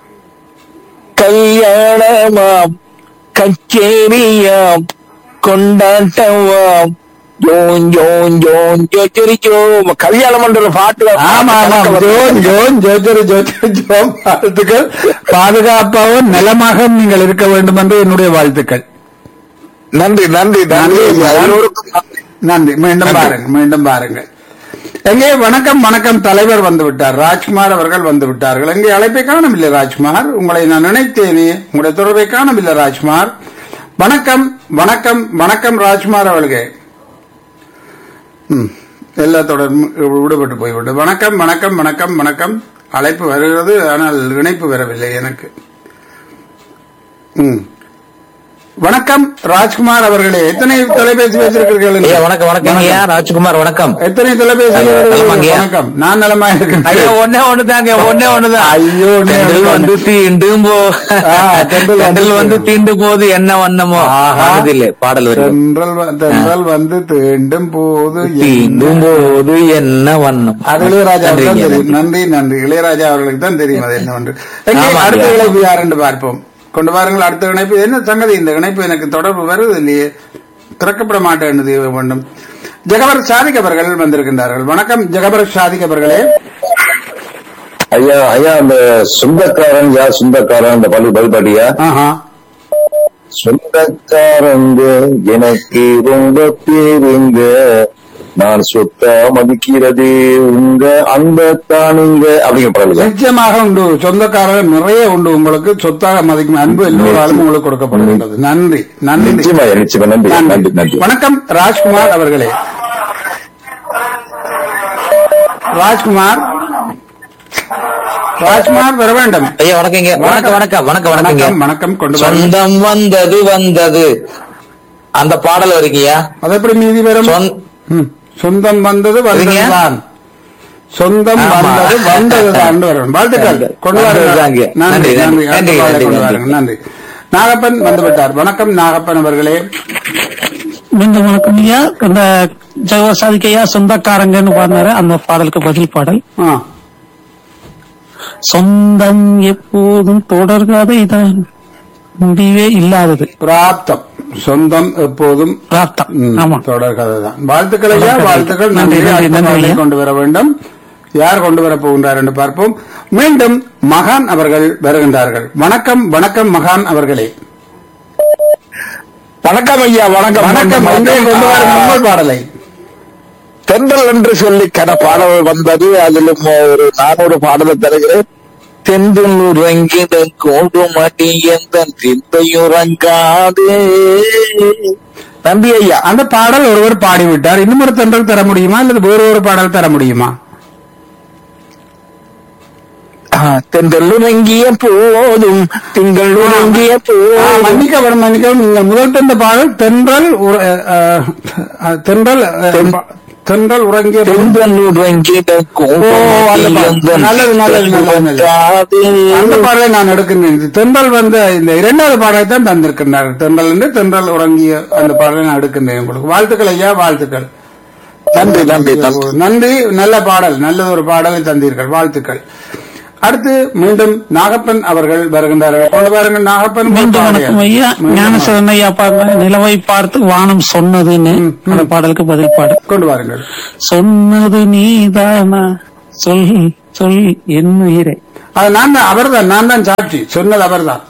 கல்யாணமாம் கச்சேரியாம் கொண்டாட்டமாம் ஜோன் ஜோன் ஜோன் ஜோச்சரிச்சோ கல்யாணம் பண்ற பாட்டு ஆமா ஆமா ஜோன் ஜோன் ஜோஜரு ஜோஜரு ஜோம் வாழ்த்துக்கள் பாதுகாப்பாகவும் நலமாக நீங்கள் இருக்க வேண்டும் என்று என்னுடைய வாழ்த்துக்கள் நன்றி நன்றி நன்றி நன்றி. எல்லோருக்கும் நன்றி. நன்றி மீண்டும் பாருங்க மீண்டும் பாருங்கள் எங்கே வணக்கம் வணக்கம் தலைவர் வந்து விட்டார் ராஜ்குமார் அவர்கள் வந்து விட்டார்கள் எங்கே அழைப்பை காணவில்லை ராஜ்குமார் உங்களை நான் நினைத்தேனே உங்களுடைய தொடர்பை காணவில்லை ராஜ்குமார் வணக்கம் வணக்கம் வணக்கம் ராஜ்குமார் அவர்களே ம், எல்லா தொடர்பும் விடுபட்டு போய்விட்டு வணக்கம் வணக்கம் வணக்கம் வணக்கம் அழைப்பு வருகிறது ஆனால் இணைப்பு வரவில்லை எனக்கு ம். வணக்கம் ராஜ்குமார் அவர்களே எத்தனை தொலைபேசி வச்சிருக்கிறீர்கள் ஐயா வணக்கம் வணக்கம் ஐயா ராஜ்குமார் வணக்கம் எத்தனை தொலைபேசி ஐயா, நலமாங்கய்யா? வணக்கம் நான் நலமா ஐயா இருக்கேன் ஒன்னே ஒண்ணுதாங்க ஒன்னே ஒண்ணுதான் ஐயோ, ஒண்ணே தென்றல் ஒண்ணுதான். வந்து தீண்டும் போ ஆ, தென்றல் வந்து தென்றல் வந்து தீண்டு போது என்ன வண்ணமோ ஆஹா. மனதில்லை பாடல் வரும் தென்றல் வ- தென்றல் வந்து தீண்டும் போது தீண்டும் போது என்ன வண்ணம் அது இளையராஜா தான் நன்றிங்க, தெரியும் நன்றி நன்றி இளையராஜா அவர்களுக்கு தான் தெரியும் அது என்னவென்று எங்கே ஆமாங்க. அடுத்த இணைப்பு யார் என்று பார்ப்போம் கொண்டு வாருங்கள் அடுத்த இணைப்பு என்ன சங்கதி இந்த இணைப்பு எனக்கு தொடர்பு வருவது இல்லையே திறக்கப்பட மாட்டேன் வேண்டும் ஜெகபர் சாதிக் அவர்கள் வந்திருக்கின்றார்கள் வணக்கம் ஜெகபர் சாதிக் அவர்களே ஐயா ஐயா அந்த சொந்தக்காரன் யார் சொந்தக்காரன் அந்த பள்ளி பதிப்பாட்டியா ஆஹா சொந்தக்காரங்க எனக்கு ரொம்ப பேருங்க நான் சொத்தா மதிக்கிறது உங்க அந்த தானுங்க அப்படிங்கிற பாடல் நிச்சயமாக உண்டு சொந்தக்காரர் நிறைய உண்டு உங்களுக்கு சொத்தாக மதிக்கும் அன்பு எல்லோராலும் உங்களுக்கு கொடுக்கப்படுகின்றது நன்றி நன்றி நிச்சயமா நிச்சயமா நன்றி நன்றி நன்றி வணக்கம் ராஜ்குமார் அவர்களே ராஜ்குமார் ராஜ்குமார் வர வேண்டும் ஐயா வணக்கங்க வணக்கம் வணக்கம் வணக்கம் வணக்கங்க வணக்கம் வணக்கம் கொண்டு வாருங்கள். சொந்தம் வந்தது வந்தது அந்த பாடல் வருங்கய்யா அது எப்படி மீதி வரும் சொந்- ம். சொந்தம் வந்தது வந்ததுதான் சொந்தம் ஆமா. வந்தது வந்ததுதான் வரும் வாழ்த்துக்கள் கொண்டு வாருங்கள் வந்ததுதாங்க. நன்றி நன்றி, நன்றி நன்றி, அடுத்த பாடலை நன்றி, கொண்டு நன்றி. வாருங்கள் நன்றி நாகப்பன் வந்து விட்டார் வணக்கம் நாகப்பன் அவர்களே மீண்டும் வணக்கம் ஐயா இந்த ஜெகவசாதிக்கு ஐயா சொந்தக்காரங்கன்னு பாடினாரு அந்த பாடலுக்கு பதில் பாடல் ஆ சொந்தம் எப்போதும் தொடர்கதைதான் முடிவே இல்லாதது பிராப்தம் சொந்தம் எப்போதும் பிராப்தம் ம், ஆமா தொடர் கதை தான் வாழ்த்துக்கள் ஐயா தொடர் கதை. வாழ்த்துக்கள் நன்றி, நன்றி நன்றி, அடுத்த நன்றி பாடலை ஐயா. கொண்டு வர வேண்டும் யார் கொண்டு வர போகின்றார் என்று பார்ப்போம் மீண்டும் மகான் அவர்கள் வருகின்றார்கள் வணக்கம் வணக்கம் மகான் அவர்களே வணக்கம் ஐயா வணக்கம் வணக்கம் இன்றைய கொண்டு வர உங்கள் பாடலை தென்றல் என்று சொல்லி கன பாடல் வந்தது அதிலும் ஒரு நானூறு பாடலை தருகிறேன் தென்றலுறங்கிட கோடுமணி எந்த திந்தையுறங்காதே நன்றி ஐயா அந்த பாடல் ஒருவர் பாடிவிட்டார் இன்னும் ஒரு தென்றல் தர முடியுமா அல்லது வேறு ஒரு பாடல் தர முடியுமா தென்றல் உறங்கிய போதும் திங்கள் உறங்கிய ஆ, போதும் மன்னிக்கவும் மன்னிக்கவும் நீங்கள் முதல் தந்த பாடல் தென்றல் உற- அஹ், அஹ், தென்றல் அஹ், தென்றல் உறங்கிய தென்றல் உறங்கிட ஓ, அந்த பாடல். நல்லது, நல்லது, நல்லது, நல்லது. அந்த பாடலை நான் எடுக்கின்றேன் இது தென்றல் வந்த இந்த இரண்டாவது பாடலை தான் தந்திருக்கின்றார் தென்றல் என்று தென்றல் உறங்கிய அந்த பாடலை நான் எடுக்கின்றேன் உங்களுக்கு வாழ்த்துக்கள் ஐயா வாழ்த்துக்கள் நன்றி நன்றி நன்றி நன்றி நல்ல பாடல் நல்ல ஒரு பாடலை தந்தீர்கள் வாழ்த்துக்கள் அடுத்து மீண்டும் நாகப்பன் அவர்கள் வருகின்றார்கள் கொண்டு வாருங்கள் நாகப்பன் மீண்டும் வணக்கம் ஐயா மீண்டும் ஞானசேகரன் ஐயா பாருங்க நிலவை பார்த்து வானம் சொன்னதுன்னு அந்த பாடலுக்கு பதில் பாடல் கொண்டு வாருங்கள் சொன்னது நீதானா சொல் சொல் என் உயிரே அது நான் தான் அவர்தான் நான் தான் சாட்சி சொன்னது அவர்தான்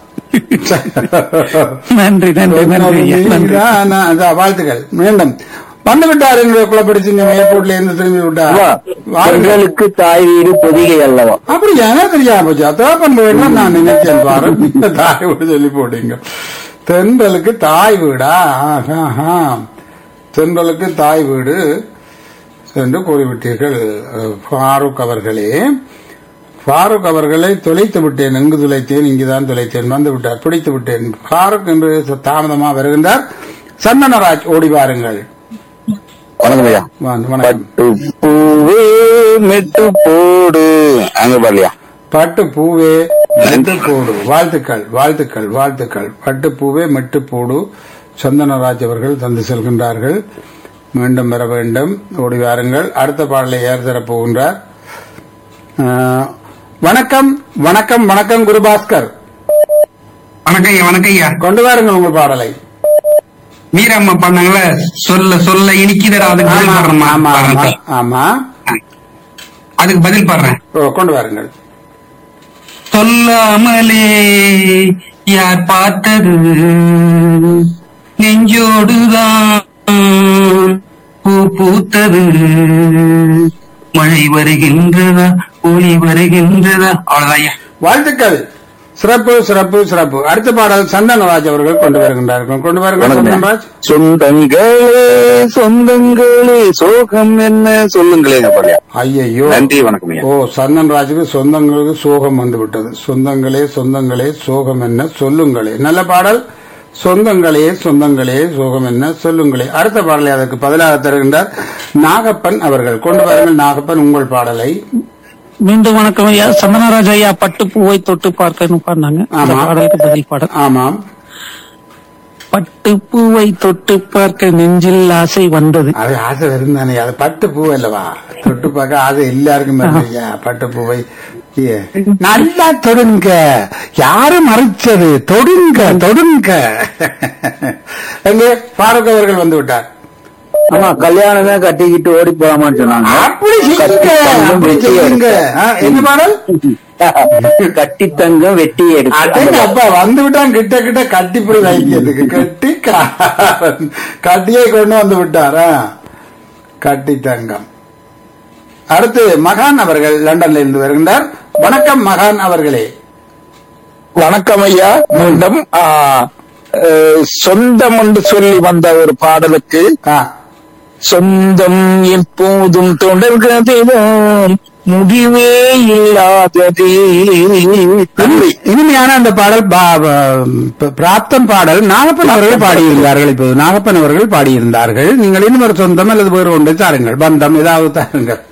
நன்றி நன்றி நன்றி ஐயா நன்றி நீதான் நான் அதான் வாழ்த்துக்கள் மீண்டும் வந்து விட்டார் என்னுடைய குலப்படிச்சு ஏர்போர்ட்ல இருந்து திரும்பி விட்டார் வாருங்கள். பெண்களுக்கு தாய் வீடு பொதிகை அல்லவா அப்படி ஏன்னா தெரியாம போச்சு அதான் போயிடலாம் நான் நினைச்சேன் பாரு நீங்க தாய் வீடு சொல்லி போட்டீங்க தென்றலுக்கு தாய் வீடா ஆஹா, ஆஹா. தென்றலுக்கு தாய் வீடு என்று கூறிவிட்டீர்கள் அஹ், ஃபாரூக் அவர்களே ஃபாரூக் அவர்களை தொலைத்து விட்டேன் எங்கு தொலைத்தேன் இங்குதான் தொலைத்தேன் வந்து விட்டார் பிடித்து விட்டேன் ஃபாரூக் என்று தாமதமா வருகின்றார் சந்தனராஜ் ஓடி வாருங்கள் வணக்கம் ஐயா வாங்க, வணக்கம் பட்டு பூவே மெட்டு போடு அங்க பாலியா பட்டு பூவே மெட்டு போடு வாழ்த்துக்கள் வாழ்த்துக்கள் வாழ்த்துக்கள் பட்டு பூவே மெட்டு போடு சந்தனராஜ் அவர்கள் தந்து செல்கின்றார்கள் மீண்டும் வர வேண்டும் ஓடி வாருங்கள் அடுத்த பாடலை ஏர் தரப் போகின்றார் ஆஹ், வணக்கம் வணக்கம் வணக்கம் குருபாஸ்கர் வணக்கம் ஐயா வணக்கம் ஐயா கொண்டு வாருங்கள் உங்கள் பாடலை மீரம்மா பண்ணாங்கள சொல்ல சொல்ல இனிக்குதடா அதுக்கு பதில் ஆமா பாடுறேம்மா. ஆமா ஆமா பாடுறேன். ஆமா அதுக்கு பதில் பாடுறேன் ஓ, கொண்டு வாருங்கள் சொல்லாமலே யார் பார்த்தது நெஞ்சோடுதான் பூத்தது மழை வருகின்றதா ஒளி வருகின்றதா அவ்வளவுதான் ஐயா வாழ்த்துக்கள் சிறப்பு சிறப்பு சிறப்பு அடுத்த பாடல் சந்தனராஜ் அவர்கள் கொண்டு வருகின்றார்கள் கொண்டு வருகின்ற சந்தனராஜ் சொந்தங்களே சொந்தங்களே சோகம் என்ன சொல்லுங்களேங்க பாருங்க ஐயையோ நன்றி வணக்கம் ஐயா ஓ சந்தன்ராஜுக்கு சொந்தங்களுக்கு சோகம் வந்து விட்டது சொந்தங்களே சொந்தங்களே சோகம் என்ன சொல்லுங்களே நல்ல பாடல் சொந்தங்களே சொந்தங்களே சோகம் என்ன சொல்லுங்களே அடுத்த பாடலை அதற்கு பதிலாக தருகின்றார் நாகப்பன் அவர்கள் கொண்டு வாருங்கள் நாகப்பன் உங்கள் பாடலை மீண்டும் வணக்கம் ஐயா சந்தனராஜ் ஐயா பட்டு பூவை தொட்டு பார்க்கன்னு பாடினாங்க அந்த ஆமா. பாடலுக்கு பதில் பாடல் ஆமாம் பட்டு பூவை தொட்டு பார்க்க நெஞ்சில் ஆசை வந்தது அது ஆசை இருந்தானே அது பட்டு பூ அல்லவா தொட்டு பார்க்க ஆசை எல்லாருக்கும் இல்லையா பட்டு பூவை ஏ, நல்லா தொடுங்க யாரு மறைச்சது தொடுங்க தொடுங்க எங்கே பாரூக் அவர்கள் வந்து விட்டார் ஆமா கல்யாணமே கட்டிக்கிட்டு ஓடி போலாமான்னு சொன்னாங்க அப்படி செய்யுங்க அப்படி செய்யுங்க ஆ, என்ன பாடல் கட்டி தங்கம் வெட்டி அடேங்க அப்பா வந்து விட்டான் கிட்ட கிட்ட கட்டிப்புடி வைக்கிறதுக்கு கட்டி காரன். கட்டியை கொண்டு வந்து விட்டாரா கட்டி தங்கம் அடுத்து மகான் அவர்கள் லண்டன்ல இருந்து வருகின்றார் வணக்கம் மகான் அவர்களே வணக்கம் ஐயா மீண்டும் ஆ, அஹ், சொந்தம் என்று சொல்லி வந்த ஒரு பாடலுக்கு ஆ, சொந்தம் எப்போதும் தொடர்கதைதான் முடிவே இல்லாததே நன்றி இனிமையான அந்த பாடல் பா- ப- பிராப்தம் பாடல் நாகப்பன் அவர்கள் பாடியிருந்தார்கள் இப்போது நாகப்பன் அவர்கள் பாடியிருந்தார்கள் நீங்கள் இன்னும் ஒரு சொந்தம் அல்லது வேறு ஒன்றை தாருங்கள் பந்தம் ஏதாவது தாருங்கள்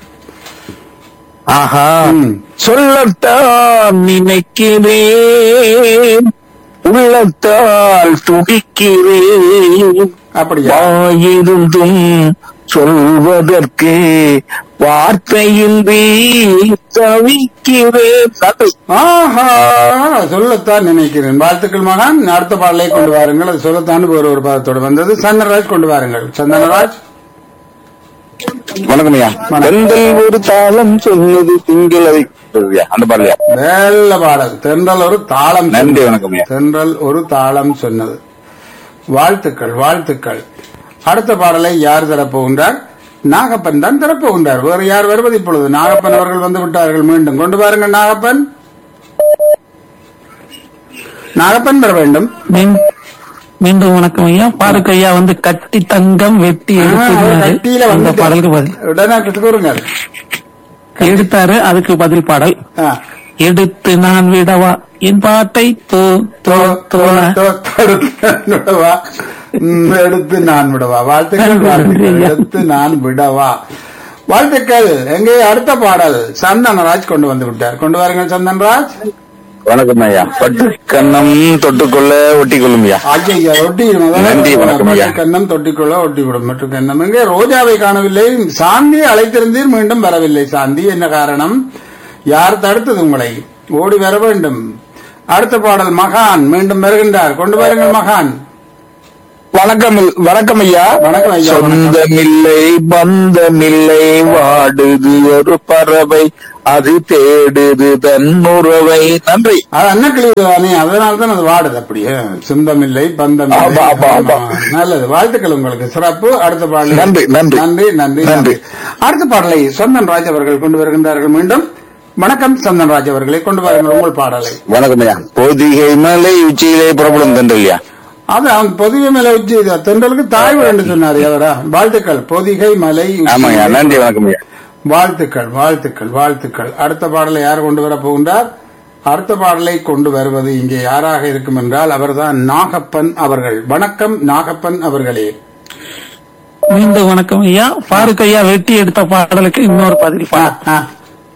ஆஹா ம். சொல்லத்தான் நினைக்கிறேன் உள்ளத்தால் துடிக்கிறேன் அப்படியா வாயிருந்தும் சொல்வதற்கு வார்த்தையின்றி தவிக்கிறேன் நன்றி ஆஹா சொல்லத்தான் நினைக்கிறேன் வாழ்த்துக்கள் மகான் அடுத்த பாடலை கொண்டு வாருங்கள் அது சொல்லத்தான் ஒரு ஒரு பாதத்தோடு வந்தது சந்தனராஜ் கொண்டு வாருங்கள் சந்தனராஜ் வணக்கம் ஐயா பெண்கள் ஒரு தாளம் சொன்னது திங்களை அந்த பாடலையா நல்ல பாடல் தென்றல் ஒரு தாளம் நன்றி சொன்னது. வணக்கம் ஐயா தென்றல் ஒரு தாளம் சொன்னது வாழ்த்துக்கள் வாழ்த்துக்கள் அடுத்த பாடலை யார் தரப்போகின்றார் நாகப்பன் தான் தரப்போகின்றார் வேறு யார் வருவது இப்பொழுது நாகப்பன் அவர்கள் வந்து விட்டார்கள் மீண்டும் கொண்டு வாருங்கள் நாகப்பன் நாகப்பன் வர வேண்டும் மீன்- மீண்டும் வணக்கம் ஐயா பாருக்கு ஐயா வந்து கட்டி தங்கம் வெட்டி ஆ, அவர் எடுத்து கட்டியில அந்த வந்து பாடலுக்கு பதில் உடனே கூறுங்க எடுத்தாரு அதுக்கு பதில் பாடல் ஆ. எடுத்து நான் விடவா என் பாட்டை தோ தோ தோண தோ- தொடுத்து விடவா ம், எடுத்து நான் விடவா வாழ்த்துக்கள் வாழ்த்துக்கள் எடுத்து நான் விடவா வாழ்த்துக்கள் எங்கே அடுத்த பாடல் சந்தனராஜ் கொண்டு வந்து விட்டார் கொண்டு வாருங்கள் சந்தன்ராஜ் வணக்கம் ஐயா பட்டு கண்ணம் தொட்டுக்கொள்ள ஒட்டிக்கொள்ளும் ஐயா ஐயா ஒட்டிடும் நன்றி, வணக்கம் ஐயா. கண்ணம் தொட்டிக்கொள்ள ஒட்டிவிடும் மற்றும் கண்ணம் எங்கே ரோஜாவை காணவில்லை சாந்தி அழைத்திருந்தீர் மீண்டும் வரவில்லை சாந்தி என்ன காரணம் யார் தடுத்தது உங்களை ஓடி வர வேண்டும் அடுத்த பாடல் மகான் மீண்டும் வருகின்றார் கொண்டு வாருங்கள் மகான் வணக்கம் வணக்கம் ஐயா வணக்கம் ஐயா, வணக்கம். சொந்தமில்லை பந்தமில்லை வாடுது ஒரு பறவை அது தேடுது தன் உறவை நன்றி அது அன்னக்கிளி தானே அதனால தான் அது வாடுது அப்படியே சொந்தம் இல்லை பந்தம் இல்லை. ஆமா, ஆமா, ஆமா. ஆமா. நல்லது வாழ்த்துக்கள் உங்களுக்கு சிறப்பு அடுத்த பாடல் நன்றி, நன்றி. நன்றி நன்றி நன்றி நன்றி. அடுத்த பாடலை சந்தன் ராஜ் அவர்கள் கொண்டு வருகின்றார்கள் மீண்டும் வணக்கம் சந்தன் ராஜ் அவர்களை கொண்டு வாருங்கள் உங்கள் பாடலை வணக்கம் ஐயா பொதிகை மலை உச்சியிலே புறப்படும் தென்றல் ஐயா அது அவன் பொதிகை மலை உச்சி இது. தென்றலுக்கு தாய் என்று சொன்னார் அவரா வாழ்த்துக்கள் பொதிகை மலை உச்சி. ஆமாய்யா நன்றி வணக்கம் ஐயா வாழ்த்துக்கள் வாழ்த்துக்கள் வாழ்த்துக்கள் அடுத்த பாடலை யார் கொண்டு வர போகின்றார் அடுத்த பாடலை கொண்டு வருவது இங்கே யாராக இருக்கும் என்றால் அவர்தான் நாகப்பன் அவர்கள் வணக்கம் நாகப்பன் அவர்களே மீண்டும் வணக்கம் ஐயா பாருக்கு ஐயா வெட்டி எடுத்த பாடலுக்கு இன்னொரு பதில் ஆ, பாடல் ஆ.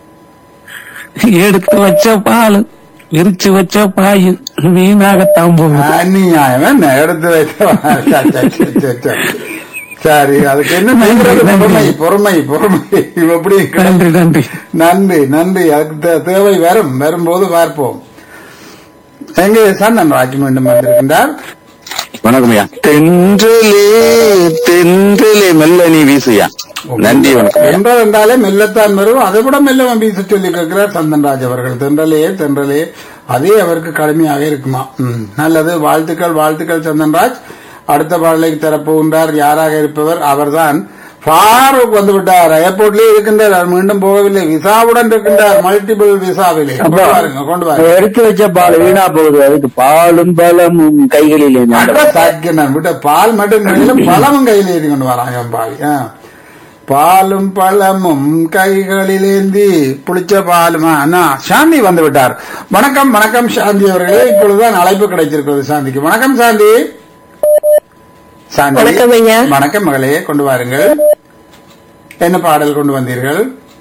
எடுத்து வச்ச பால் விரிச்சு வச்ச பாய் வீணாகத்தான் போகும் அநியாயம் என்ன எடுத்து வைத்த சரி, சரி, சரி, சரி. சரி அதுக்கு என்ன செய்கிறது? பொறுமை பொறுமை பொறுமை எப்படி நன்றி நன்றி நன்றி நன்றி அதுக்கு தே- தேவை வரும் வரும்போது பார்ப்போம் எங்கே சந்தன் ராஜ் மீண்டும் வந்திருக்கின்றார் வணக்கம் ஐயா தென்றலே தென்றலே மெல்ல நீ வீசுயா நன்றி வணக்கம் ஐயா தென்றல் என்றாலே மெல்லத்தான் வரும் அதை விட மெல்ல வீச சொல்லி கேட்கிறார் சந்தன்ராஜ் அவர்கள் தென்றலே தென்றலே அதே அவருக்கு கடுமையாக இருக்குமா ம், நல்லது வாழ்த்துக்கள் வாழ்த்துக்கள் சந்தன்ராஜ் அடுத்த பாடலை தரப்போகின்றார் யாராக இருப்பவர் அவர்தான் ஃபாரூக் வந்து விட்டார் ஏர்போர்ட்லயே இருக்கின்றார் அவர் மீண்டும் போகவில்லை விசாவுடன் இருக்கின்றார் மல்டிபிள் விசாவிலே கொண்டு வாருங்க கொண்டு வாருங்க எடுத்து வச்ச பால் வீணா போகுது அதுக்கு பாலும் பலமும் கைகளில் சாக்கினான் விட்ட பால் மட்டும் கையில பழமும் கையில ஏந்தி கொண்டு வராங்க அவன் பாவி ஆ. பாலும் பழமும் கைகளிலேந்தி புளிச்ச பாலுமா அண்ணா சாந்தி வந்து விட்டார் வணக்கம் வணக்கம் சாந்தி அவர்களே இப்பொழுதுதான் அழைப்பு கிடைத்திருக்கிறது சாந்திக்கு வணக்கம் சாந்தி சாந்தி வணக்கம் ஐயா. வணக்கம் மகளே கொண்டு வாருங்கள் என்ன பாடல் கொண்டு வந்தீர்கள்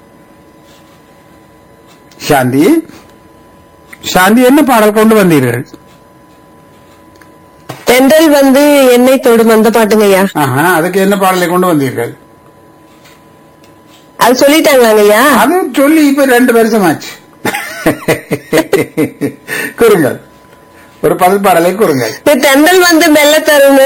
சாந்தி சாந்தி என்ன பாடல் கொண்டு வந்தீர்கள் தென்றல் வந்து எண்ணெய் தொடும் அந்த பாட்டுங்க ஐயா ஆஹா, அதுக்கு என்ன பாடலை கொண்டு வந்தீர்கள் அது சொல்லிட்டாங்களாங்க ஐயா அது சொல்லி இப்ப ரெண்டு வருஷமாச்சு கூறுங்கள் ஒரு பதில் பாடலை கூறுங்கள் இந்த தென்றல் வந்து மெல்ல தருன்னு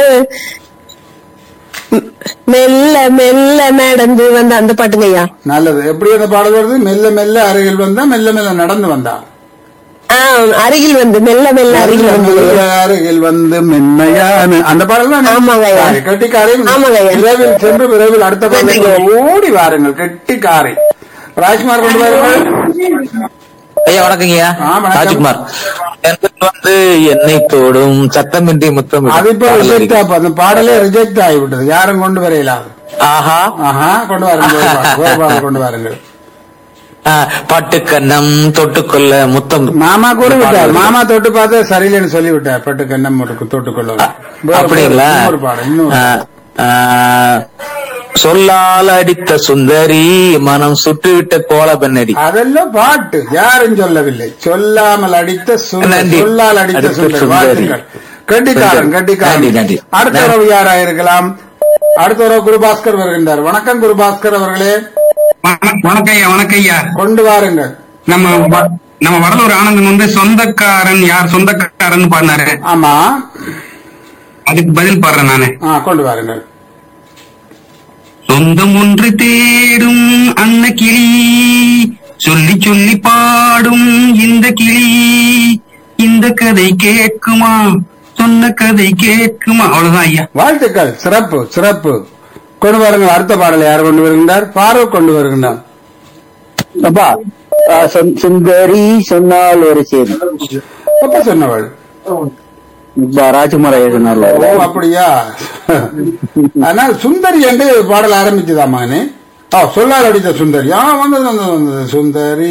மெல்ல மெல்ல நடந்து வந்த அந்த பாட்டுங்க ஐயா நல்லது எப்படி அந்த பாடல் வருது மெல்ல மெல்ல அருகில் வந்தா மெல்ல மெல்ல நடந்து வந்தா ஆ, அருகில் வந்து மெல்ல மெல்ல அருகில் வந்து மெல்ல அருகில் வந்து மென்மையான அந்த பாடல் தான் ஆமாங்க ஐயா. கெட்டிக்காரை ஆமாங்க ஐயா. விரைவில் சென்று விரைவில் அடுத்த பாடலை ஓடி வாருங்கள் கெட்டிக்காரை ராஜ்குமார் கொண்டு வாருங்கள் ஐயா வணக்கங்கய்யா ஆ, வணக்கம். ராஜ்குமார் எனக்கு வந்து என்னை தோடும் சத்தமின்றி முத்தம் அது இப்ப ரிஜெக்ட் ஆகும் அந்த பாடலே ரிஜெக்ட் ஆகிவிட்டது யாரும் கொண்டு வரையலாது ஆஹா ஆஹா கொண்டு வாருங்கள் ஒரு பாடல், ஒரு பாடல் கொண்டு வாருங்கள் ஆ, பட்டுக்கண்ணம் தொட்டுக்கொள்ள முத்தம் மாமா கூட விட்டார் மாமா தொட்டு பார்த்து சரியில்லைன்னு சொல்லி விட்டார் பட்டு கண்ணம் தொட்டு கொள்ள அப்படிங்களா இன்னொரு பாடம் இன்னொரு ஆ, ஆ, சொல்லால் அடித்த சுந்தரி மனம் சுட்டுவிட்ட கோல பெண்ணடி அதெல்லாம் பாட்டு யாரும் சொல்லவில்லை சொல்லாமல் அடித்த சுந்தரி நன்றி. சொல்லால் அடித்த அடித்த சுந்தரி சுந்தரி. வாழ்த்துக்கள் கட்டிக்காரன் நன்றி, நன்றி. கட்டிக்காரன் அடுத்த நன்றி. உறவு யாரா இருக்கலாம் அடுத்த உறவு குருபாஸ்கர் வருகின்றார் வணக்கம் குருபாஸ்கர் அவர்களே வண- வணக்கம் ஐயா வணக்கம் ஐயா கொண்டு வாருங்கள் நம்ம வ- நம்ம வடலூர் ஆனந்தன் வந்து சொந்தக்காரன் யார் சொந்தக்காரன் பாடினாரு ஆமா அதுக்கு பதில் பாடுறேன் நானு ஆ, கொண்டு வாருங்கள் சொந்தம் ஒன்று தேடும் அன்ன கிளி சொல்லி சொல்லி பாடும் இந்த கிளி இந்த கதை கேட்குமா சொன்ன கதை கேட்குமா அவ்வளவுதான் ஐயா வாழ்த்துக்கள் சிறப்பு சிறப்பு கொண்டு வாருங்கள் அடுத்த பாடலை யார் கொண்டு வருகின்றார் ஃபாரூக் கொண்டு வருகின்றார் அப்பா ஆ, சுந்- சுந்தரி சொன்னால் ஒரு செய்தி அப்ப சொன்னவள் இப்ப ராஜ்குமார் எழுதினால ஓ அப்படியா ஆனால் சுந்தரி என்று பாடல் ஆரம்பிச்சதாமா ஓ சொல்லால் அடித்த சுந்தரி ஆ வந்தது வந்தது வந்தது சுந்தரி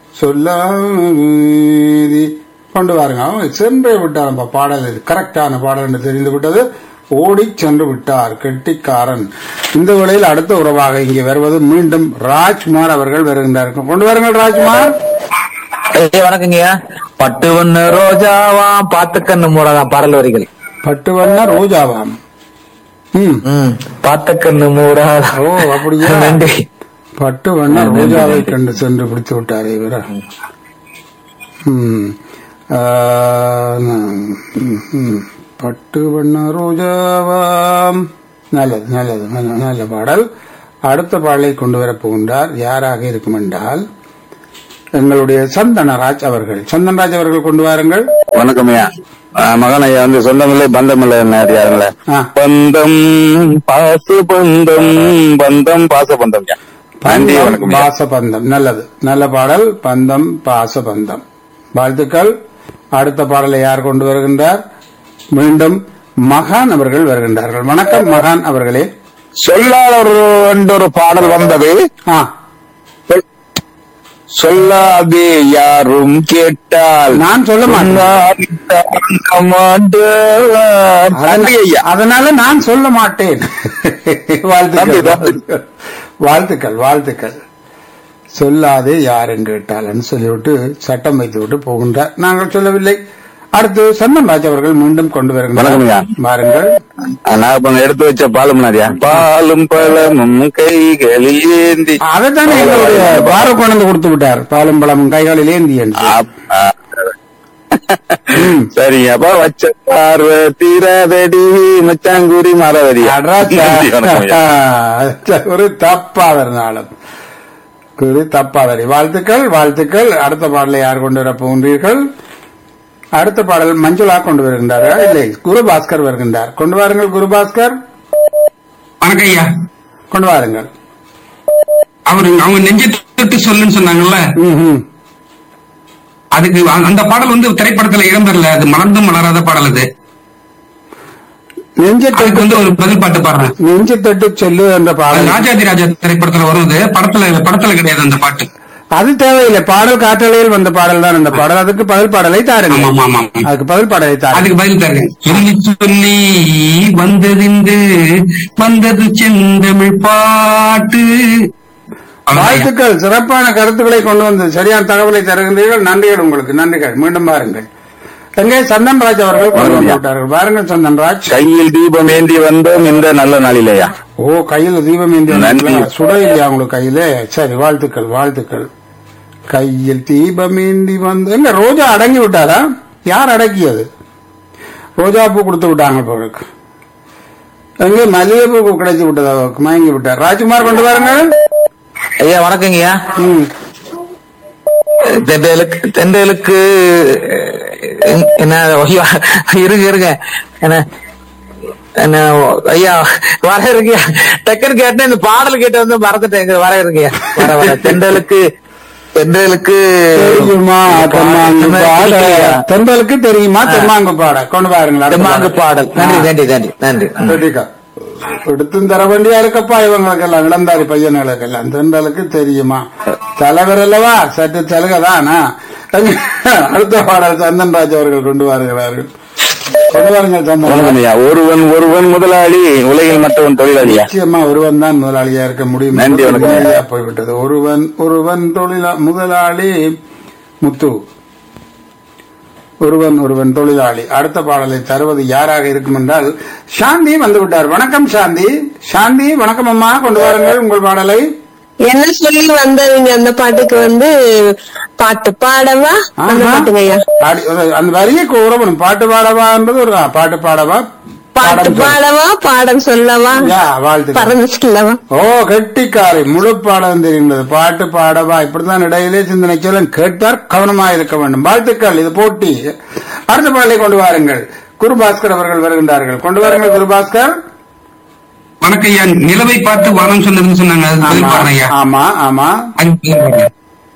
சொல்லாதி கொண்டு வாருங்க அவன் சென்றே விட்டார் பாடல் இது கரெக்டான பாடல் என்று தெரிந்து விட்டது ஓடி சென்று விட்டார் கெட்டிக்காரன் இந்த வேளையில் அடுத்த உறவாக இங்கே வருவது மீண்டும் ராஜ்குமார் அவர்கள் வருகின்றார் கொண்டு வாருங்கள் ராஜ்குமார் ஐயா வணக்கங்கய்யா பட்டு ஒண்ணு ரோஜாவா பாத்து கண்ணு மூடாதான் பாடல் வரிகள் பட்டு வண்ண ரோஜாவாம் ம் ம் பாத்த கண்ணு மூடாதா ஓ அப்படியா நன்றி பட்டு வண்ண ரோஜாவை கண்டு சென்று பிடித்து விட்டார் இவர் ம். ஆ, ம், ம். பட்டு வண்ண ரோஜாவாம் நல்லது நல்லது நல்ல நல்ல பாடல் அடுத்த பாடலை கொண்டு வரப் போகின்றார் யாராக இருக்கும் என்றால் எங்களுடைய சந்தனராஜ் அவர்கள் சந்தனராஜ் அவர்கள் கொண்டு வாருங்கள் வணக்கம் ஐயா மகன் ஐயா வந்து சொந்தமில்லை பந்தமில்லை யாருங்கள ஆ. பந்தம் பாச பந்தம் பந்தம் பாச பந்தம் ஐயா நன்றி பந்தம் வணக்கம் ஐயா. பாசபந்தம் நல்லது நல்ல பாடல் பந்தம் பாசபந்தம் வாழ்த்துக்கள் அடுத்த பாடலை யார் கொண்டு வருகின்றார் மீண்டும் மகான் அவர்கள் வருகின்றார்கள் வணக்கம் மகான் அவர்களே சொல்லாளர் என்ற ஒரு பாடல் வந்தது ஆ சொல்லாதே யாரும் கேட்டால் நான் சொல்ல மாட்டேன் தாங்க மாட்டார். நன்றி ஐயா அதனால நான் சொல்ல மாட்டேன் வாழ்த்துக்கள் நன்றி, வாழ்த்துக்கள் வாழ்த்துக்கள் சொல்லாதே யாரும் கேட்டால்னு சொல்லிவிட்டு சட்டம் வைத்து விட்டு போகின்றார் நாங்கள் சொல்லவில்லை அடுத்து சந்தன்ராஜ் அவர்கள் மீண்டும் கொண்டு வணக்கம் வருகின்றனர் ஐயா. வாருங்கள் நான் இப்ப எடுத்து வச்ச பாலும் நிறையா பாலும் பழமும் கைகளில் ஏந்தி அதைத்தானே எங்களுடைய பார கொண்டு கொடுத்து விட்டார் பாலும் பழமும் கைகளில் ஏந்தி என்று அப்பா. சரிங்க அப்ப வச்ச பார்வை தீராதடி மச்சாங்குடி மரவடி அட்ராச்சா. நன்றி, வணக்கம் ஐயா. ஒரு தப்பாதனாலும் ஒரு தப்பாதரி வாழ்த்துக்கள் வாழ்த்துக்கள் அடுத்த பாடலை யார் கொண்டு வர போகின்றீர்கள் அடுத்த பாடல் மஞ்சுளா கொண்டு வருகின்றாரா இல்லை குருபாஸ்கர் வருகின்றார் கொண்டு வாருங்கள் குருபாஸ்கர் வணக்கம் ஐயா கொண்டு வாருங்கள் அவரு அவங்க நெஞ்சை தொட்டு சொல்லுன்னு சொன்னாங்கல்ல ம்ஹும். அதுக்கு அந்த- அந்த பாடல் வந்து திரைப்படத்துல இடம்பெறல அது மலர்ந்தும் மலராத பாடல் அது நெஞ்சை அதுக்கு தொட்டு வந்து ஒரு பதில் பாட்டு பாடுறேன் நெஞ்சை தொட்டு சொல்லு என்ற அது பாடல் ராஜாதி ராஜா திரைப்படத்துல வரும் அது படத்துல படத்துல கிடையாது அந்த பாட்டு அது தேவையில்லை பாடல் காற்றலையில் வந்த பாடல் தான் அந்த பாடல் அதுக்கு பதில் பாடலை தாருங்க ஆமா, ஆமா, ஆமா. அதுக்கு பதில் பாடலை தாருங்க அதுக்கு பதில் தருங்க சொல்லி சொல்லி வந்ததிந்து வந்தது செந்தமிழ் பாட்டு அவ்வளவுதான். வாழ்த்துக்கள் சிறப்பான கருத்துக்களை கொண்டு வந்து சரியான தகவலை தருகின்றீர்கள் நன்றிகள் உங்களுக்கு நன்றிகள் மீண்டும் பாருங்கள் எங்கே சந்தன்ராஜ் அவர்கள் கொண்டு வந்து விட்டார்கள் பாருங்கள் சந்தன்ராஜ் கையில் தீபம் ஏந்தி வந்தோம் இந்த நல்ல நாளிலேயா ஓ கையில் தீபம் ஏந்தி நன்றி. சுட இல்லையா உங்களுக்கு கையில சரி வாழ்த்துக்கள் வாழ்த்துக்கள் கையில் தீபம் ஏந்தி வந்து எங்க ரோஜா அடங்கி விட்டாரா யார் அடக்கியது ரோஜா பூ கொடுத்து விட்டாங்க போலுக்கு எங்கே மல்லிகைப்பூ கிடைச்சு விட்டதா அவருக்கு? மயங்கி விட்டார் ராஜ்குமார் கொண்டு வாருங்கள் ஐயா வணக்கங்கய்யா ம். தெண்டலுக்கு தெண்டலுக்கு அஹ், என்ன ஐயா, இருங்க இருங்க என்ன என்ன ஐயா வர இருங்கய்யா டக்குன்னு கேட்டேன் இந்த பாடல் கேட்டு வந்து மறந்துட்டேன் வர இருங்கய்யா வர வர தெண்டலுக்கு தெண்டலுக்கு தெரியுமா தெம்மாங்கு பாட தென்றலுக்கு தெரியுமா தெம்மாங்கு பாட கொண்டு பாருங்களா தெம்மாங்கு பாடல் நன்றி நன்றி நன்றி நன்றி ம். ரெடிக்கா எடுத்தும் தர வேண்டியா இருக்கப்பா இவங்களுக்கெல்லாம் இளந்தாரி பையனுகளுக்கெல்லாம் தென்றலுக்கு தெரியுமா தலைவர் அல்லவா சற்று சலுகைதானா அடுத்த பாடல் சந்தன்ராஜ் அவர்கள் கொண்டு வருகிறார்கள் கொண்டு வாருங்கள் சந்தன்ராஜ் வணக்கம்யா ஒருவன் ஒருவன் முதலாளி உலகில் மற்றவன் தொழிலாளியா நிச்சயமா ஒருவன் தான் முதலாளியா இருக்க முடியும் நன்றி, வணக்கம். முதலாளியா போய்விட்டது ஒருவன் ஒருவன் தொழிலா முதலாளி முத்து ஒருவன் ஒருவன் தொழிலாளி அடுத்த பாடலை தருவது யாராக இருக்கும் என்றால் சாந்தி வந்து விட்டார் வணக்கம் சாந்தி சாந்தி வணக்கம் அம்மா கொண்டு வாருங்கள் உங்கள் பாடலை என்ன சொல்லி வந்தவங்க அந்த பாட்டுக்கு வந்து பாட்டு பாடவா அந்த ஆஹா. பாட்டுங்க ஐயா பாடி- அந்த வரியை கூறவனும் பாட்டு பாடவா என்பது ஒரு பாட்டு பாடவா பாட்டு பாடம் சொல். பாடவா பாடம் சொல்லவா யா, வாழ்த்துக்கள் பறந்து சொல்லவா ஓ கெட்டிக்காரி முழு பாடம் தெரிகின்றது பாட்டு பாடவா இப்படித்தான் இடையிலே சிந்தனை சொல்லும் கேட்பார் கவனமாக இருக்க வேண்டும் வாழ்த்துக்கள் இது போட்டி அடுத்த பாடலை கொண்டு வாருங்கள் குருபாஸ்கர் அவர்கள் வருகின்றார்கள் கொண்டு வாருங்கள் குருபாஸ்கர் வணக்கம் ஐயா நிலவை பார்த்து வானம் சொன்னதுன்னு சொன்னாங்க அது பதில் ஆமா பாடுறேன் ஐயா ஆமா ஆமா அதுக்கு பதில் பாடுறேன்.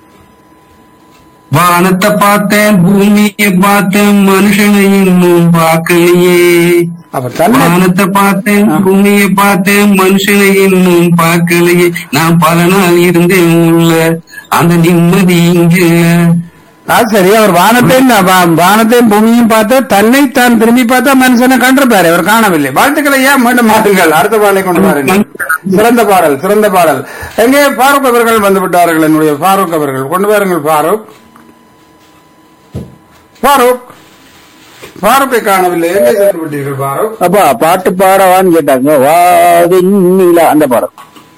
வானத்தை பார்த்தேன் பூமியை பார்த்தேன் மனுஷனை இன்னும் பார்க்கலையே அப்ப தன்னை வானத்தை பார்த்தேன் பூமியை பார்த்தேன் மனுஷனை இன்னும் பார்க்கலையே நான் பல நாள் இருந்தேன் உள்ள அந்த நிம்மதி இங்க இல்ல. அது சரி அவர் வானத்தையும் வா- வானத்தையும் பூமியும் பார்த்து தன்னை தான் திரும்பி பார்த்தா மனுஷனை கண்டிருப்பாரு அவர் காணவில்லை வாழ்த்துக்களை ஏன் மீண்டும் மாறுங்கள் அடுத்த பாடலை கொண்டு வாருங்கள் சிறந்த பாடல் சிறந்த பாடல் எங்கே ஃபாரூக் அவர்கள் வந்து விட்டார்கள் என்னுடைய ஃபாரூக் அவர்கள் கொண்டு வாருங்கள் ஃபாரூக் ஃபாரூக் ஃபாரூக்கை காணவில்லை எங்கே சென்று விட்டீர்கள் ஃபாரூக் அப்பா பாட்டு பாடவான்னு கேட்டாங்க வா வெண்ணிலா அந்த பாடம்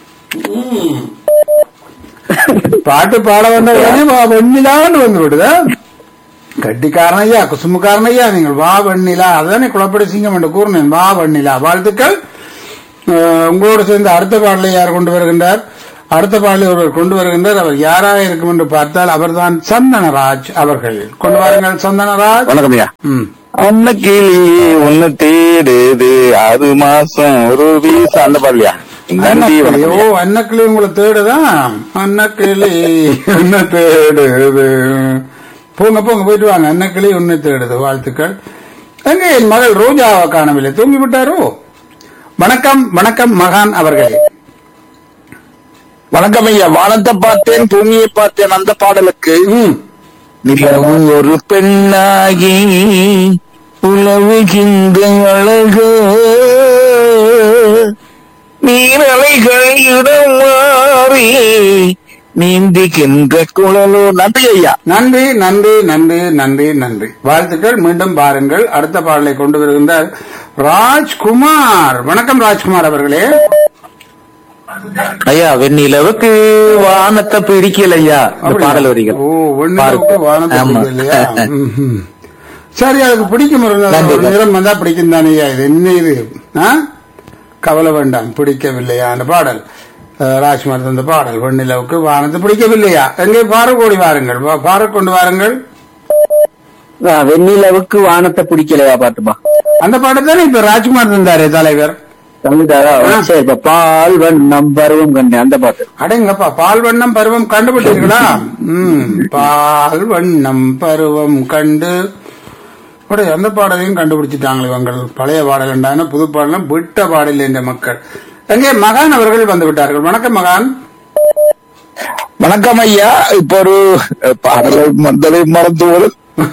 பாட்டு பாட வந்த உடனே வா வெண்ணிலான்னு வந்து விடுதா கட்டிக்காரன் ஐயா குசுமுக்காரன் ஐயா நீங்கள் வா வெண்ணிலா அதானே குழப்படி சிங்கம் என்று கூறினேன் வா வெண்ணிலா வாழ்த்துக்கள் அஹ், உங்களோடு சேர்ந்து அடுத்த பாடலை யார் கொண்டு வருகின்றார் அடுத்த பாடலை ஒருவர் கொண்டு வருகின்றார் அவர் யாராக இருக்கும் என்று பார்த்தால் அவர்தான் சந்தனராஜ் அவர்கள் கொண்டு வாருங்கள் சந்தனராஜ் வணக்கம்யா ம். அன்னக்கிளி ஒன்னு தேடுது ஆறு மாசம் ஒரு வீசா அந்த பாடலையா நன்றி அன்னக்கிளி, ஓ வணக்கம் அன்னக்கிளி உங்களை தேடுதான் அன்னக்கிளி உன்னை தேடுது போங்க போங்க போயிட்டு வாங்க அன்னக்கிளி உன்னை தேடுது வாழ்த்துக்கள் எங்க என் மகள் ரோஜாவை காணவில்லை தூங்கி விட்டாரோ வணக்கம் வணக்கம் மகான் அவர்களே வணக்கம் ஐயா வானத்தை பார்த்தேன் பூமியை பார்த்தேன் அந்த பாடலுக்கு ம். நிலவு ஒரு பெண்ணாகி உலவுகின்ற அழகோ நீரலைகள் இடம் மாறி நீந்துகின்ற குழலோ நன்றி ஐயா நன்றி நன்றி நன்றி நன்றி நன்றி வாழ்த்துக்கள் மீண்டும் பாருங்கள் அடுத்த பாடலை கொண்டு வருகின்றார் ராஜ்குமார் வணக்கம் ராஜ்குமார் அவர்களே ஐயா வெண்ணிலவுக்கு வானத்தை பிடிக்கல ஐயா இந்த அப்படியா? பாடல் வரிகள் ஓ வெண்ணிலவுக்கு வானத்தை ஆமா. பிடிக்கலையா? ம்ஹும். சரி அதுக்கு பிடிக்கும் ஒரு நிறம். நன்றி. ஒரு நிறம் வந்தா பிடிக்கும் தானேயா இது என்ன இது ஆ? கவலை வேண்டாம் பிடிக்கவில்லையா அந்த பாடல் அஹ், ராஜ்குமார் தந்த பாடல் வெண்ணிலவுக்கு வானத்தை பிடிக்கவில்லையா எங்கே பாரு ஓடி வாருங்கள் வா- பாரு கொண்டு வாருங்கள் வெண்ணிலவுக்கு வானத்தை பிடிக்கலையா பாட்டுப்பா அந்த பாடல் தானே இப்ப ராஜ்குமார் தந்தாரு தலைவர் தந்துட்டாரா சரி இப்ப பால் வண்ணம் பருவம் கண்டு அந்த பாட்டு அடேங்கப்பா பால் வண்ணம் பருவம் கண்டுபிட்டீர்களா ம் பால் வண்ணம் பருவம் கண்டு உடைய அந்த பாடலையும் கண்டுபிடிச்சிட்டாங்களே இவங்கள் பழைய பாடல் என்றான புது பாடலும் விட்ட பாடல் என்ற மக்கள் எங்கே மகான் அவர்கள் வந்து விட்டார்கள் வணக்கம் மகான் வணக்கம் ஐயா இப்ப ஒரு பாடல் வந்ததை மறந்து போது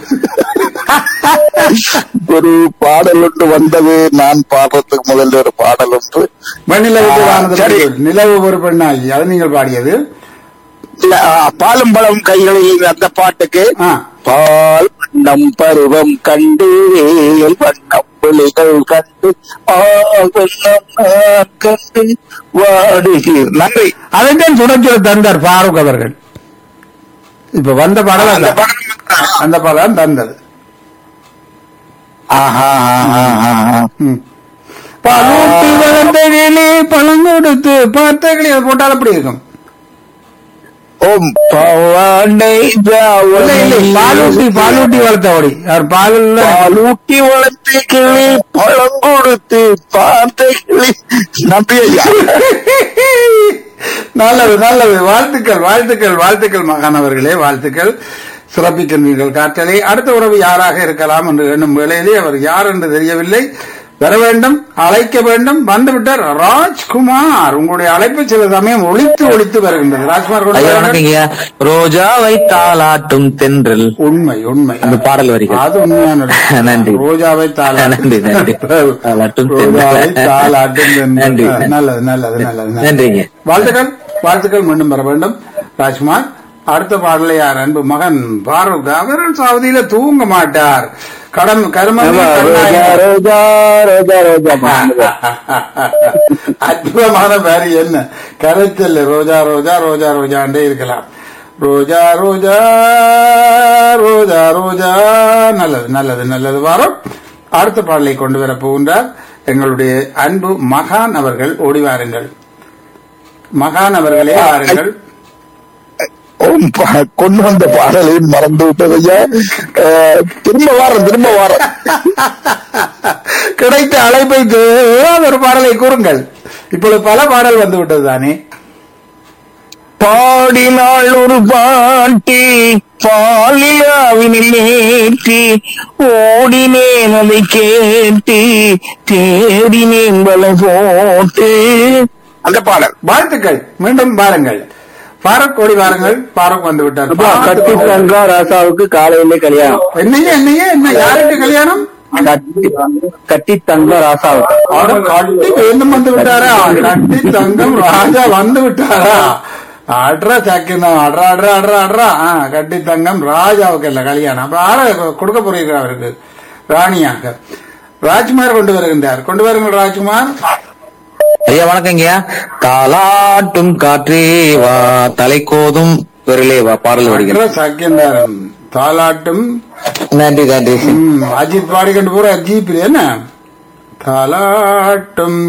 ஒரு பாடல் ஒன்று வந்தது நான் பாடுறதுக்கு முதல்ல ஒரு பாடல் ஒன்று மண்ணிலவு சரி. நிலவு ஒரு பெண்ணாகி அது நீங்கள் பாடியது இல்ல, ஆ, பாலும் பழம் கைகளில் அந்த பாட்டுக்கு ஆ பால் வண்ணம் பருவம் கண்டு வேல் வண்ணம் விழிகள் கண்டு பால் வண்ணம் நான் கண்டு வாடுகிறேன் நன்றி அதைத்தான் சுடச்சொல் தந்தார் பாரூக் அவர்கள் இப்ப வந்த பாடல் அந்த அந்த பாடல் அந்த பாடல் தந்தது ஆஹா ஆஹா, ஆஹா. ம். பழூட்டி வளர்ந்ததிலே பழம் கொடுத்து பார்த்தகளி அது போட்டால் அப்படி இருக்கும் ஓம் பவானை இல்லை, இல்லை, பாலூட்டி பாலூட்டி வளர்த்தபடி அவர் பாலில் பாலூட்டி வளர்த்து கிளி பழம் கொடுத்து பார்த்த கிளி நன்றி ஐயா நல்லது நல்லது வாழ்த்துக்கள் வாழ்த்துக்கள் வாழ்த்துக்கள் மகானவர்களே வாழ்த்துக்கள் சிறப்பிக்கின்றீர்கள் காற்றலை அடுத்த உறவு யாராக இருக்கலாம் என்று எண்ணும் வேளையிலே அவர் யார் என்று தெரியவில்லை வர வேண்டும் அழைக்க வேண்டும் வந்துவிட்டார் ராஜ்குமார் உங்களுடைய அழைப்பு சில சமயம் ஒழித்து ஒழித்து வருகின்றது ராஜ்குமார் கொண்டு ஐயா வாருங்கள். வணக்கங்கய்யா ரோஜாவை தாளாட்டும் தென்றல் உண்மை உண்மை அந்த பாடல் வரிகள். அது உண்மையான ஒரு- நன்றி. ரோஜாவை தாளாட்டும் நன்றி, நன்றி. தாலாட்டும் தென்றல். ரோஜாவை தாளாட்டும் தென்றல். நன்றி. நல்லது நல்லது நல்லது நல்லது. நன்றிங்க வாழ்த்துக்கள் வாழ்த்துக்கள் மீண்டும் வர வேண்டும் ராஜ்குமார் அடுத்த பாடலை யார் அன்பு மகன் பாரூக் அவர் சவுதியில தூங்க மாட்டார் கடம் கரும ரோஜா ரோஜா ரோஜா ரோஜா பாடுங்க. அற்புதமான பேரு என்ன கரைச்சல் ரோஜா ரோஜா ரோஜா ரோஜாண்டே இருக்கலாம் ரோஜா ரோஜா ரோஜா ரோஜா நல்லது நல்லது நல்லது வாரம் அடுத்த பாடலை கொண்டு வர போகின்றார் எங்களுடைய அன்பு மகான் அவர்கள் ஓடி வாருங்கள் மகான் அவர்களே வாருங்கள் ஓம் பா- கொண்டு வந்த பாடலையும் மறந்து விட்டது ஐயா அஹ், திரும்ப வாரம் திரும்ப வாரம் கிடைத்த அழைப்பை ஏதாவது ஒரு பாடலை கூறுங்கள் இப்பொழுது பல பாடல் வந்து விட்டது தானே பாடினாள் ஒரு பாட்டி பாலியாவினில் ஏற்றி ஓடினேன் அதை கேட்டு தேடினேன் வலை போட்டு அந்த பாடல் வாழ்த்துக்கள் மீண்டும் பாருங்கள் பாரக் ஓடி வாருங்கள் பாரக் வந்து விட்டார் கட்டி தங்கா ராசாவுக்கு காலையிலே கல்யாணம் என்னையே என்னையே என்ன யாருக்கு கல்யாணம் கட்டி கட்டி தங்க ராசாவுக்கு ஆட கட்டி வேண்டும் வந்து விட்டாரா கட்டி தங்கம் ராஜா வந்து விட்டாரா அட்ரா சாக்கியம் அட்ரா அட்ரா அட்ரா அட்ரா ஆ, கட்டி தங்கம் ராஜாவுக்கு இல்ல கல்யாணம் அப்ப ஆள கொடுக்க போறீங்க அவருக்கு ராணியாக ராஜ்குமார் கொண்டு வருகின்றார் கொண்டு வருங்கள் ராஜ்குமார் ஐயா வணக்கங்கய்யா தாலாட்டும் காற்றே வா தலைக்கோதும் விரலே வா பாடல் வரிகள் அட்ரா சாக்கியந்தாரம் தாலாட்டும் நன்றி நன்றி ம், அஜித் பாடிக்கொண்டு போற ஜீப்பில் என்ன தாலாட்டும்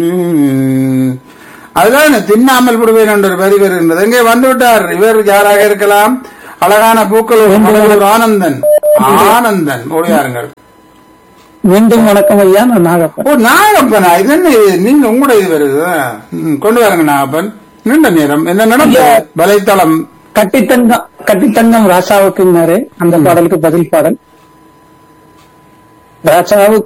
அதுதான் தின்னாமல் விடுவேன் என்ற ஒரு வரி வருகின்றது எங்கே வந்து விட்டார் இவர் யாராக இருக்கலாம் அழகான பூக்கள் ஒரு ஆனந்தன் ஆனந்தன் ஓடியாருங்கள் மீண்டும் வணக்கம் ஐயா நான் நாகப்பன் ஓ நாகப்பனா இது என்ன இது? நீங்க உங்களோட இது வருது ம், கொண்டு வாருங்க நாகப்பன் நீண்ட நேரம் என்ன நடந்தது வலைத்தளம் கட்டித்தங்கம் கட்டித்தங்கம் ராசாவுக்குன்னாரு அந்த பாடலுக்கு பதில் பாடல் ராசாவு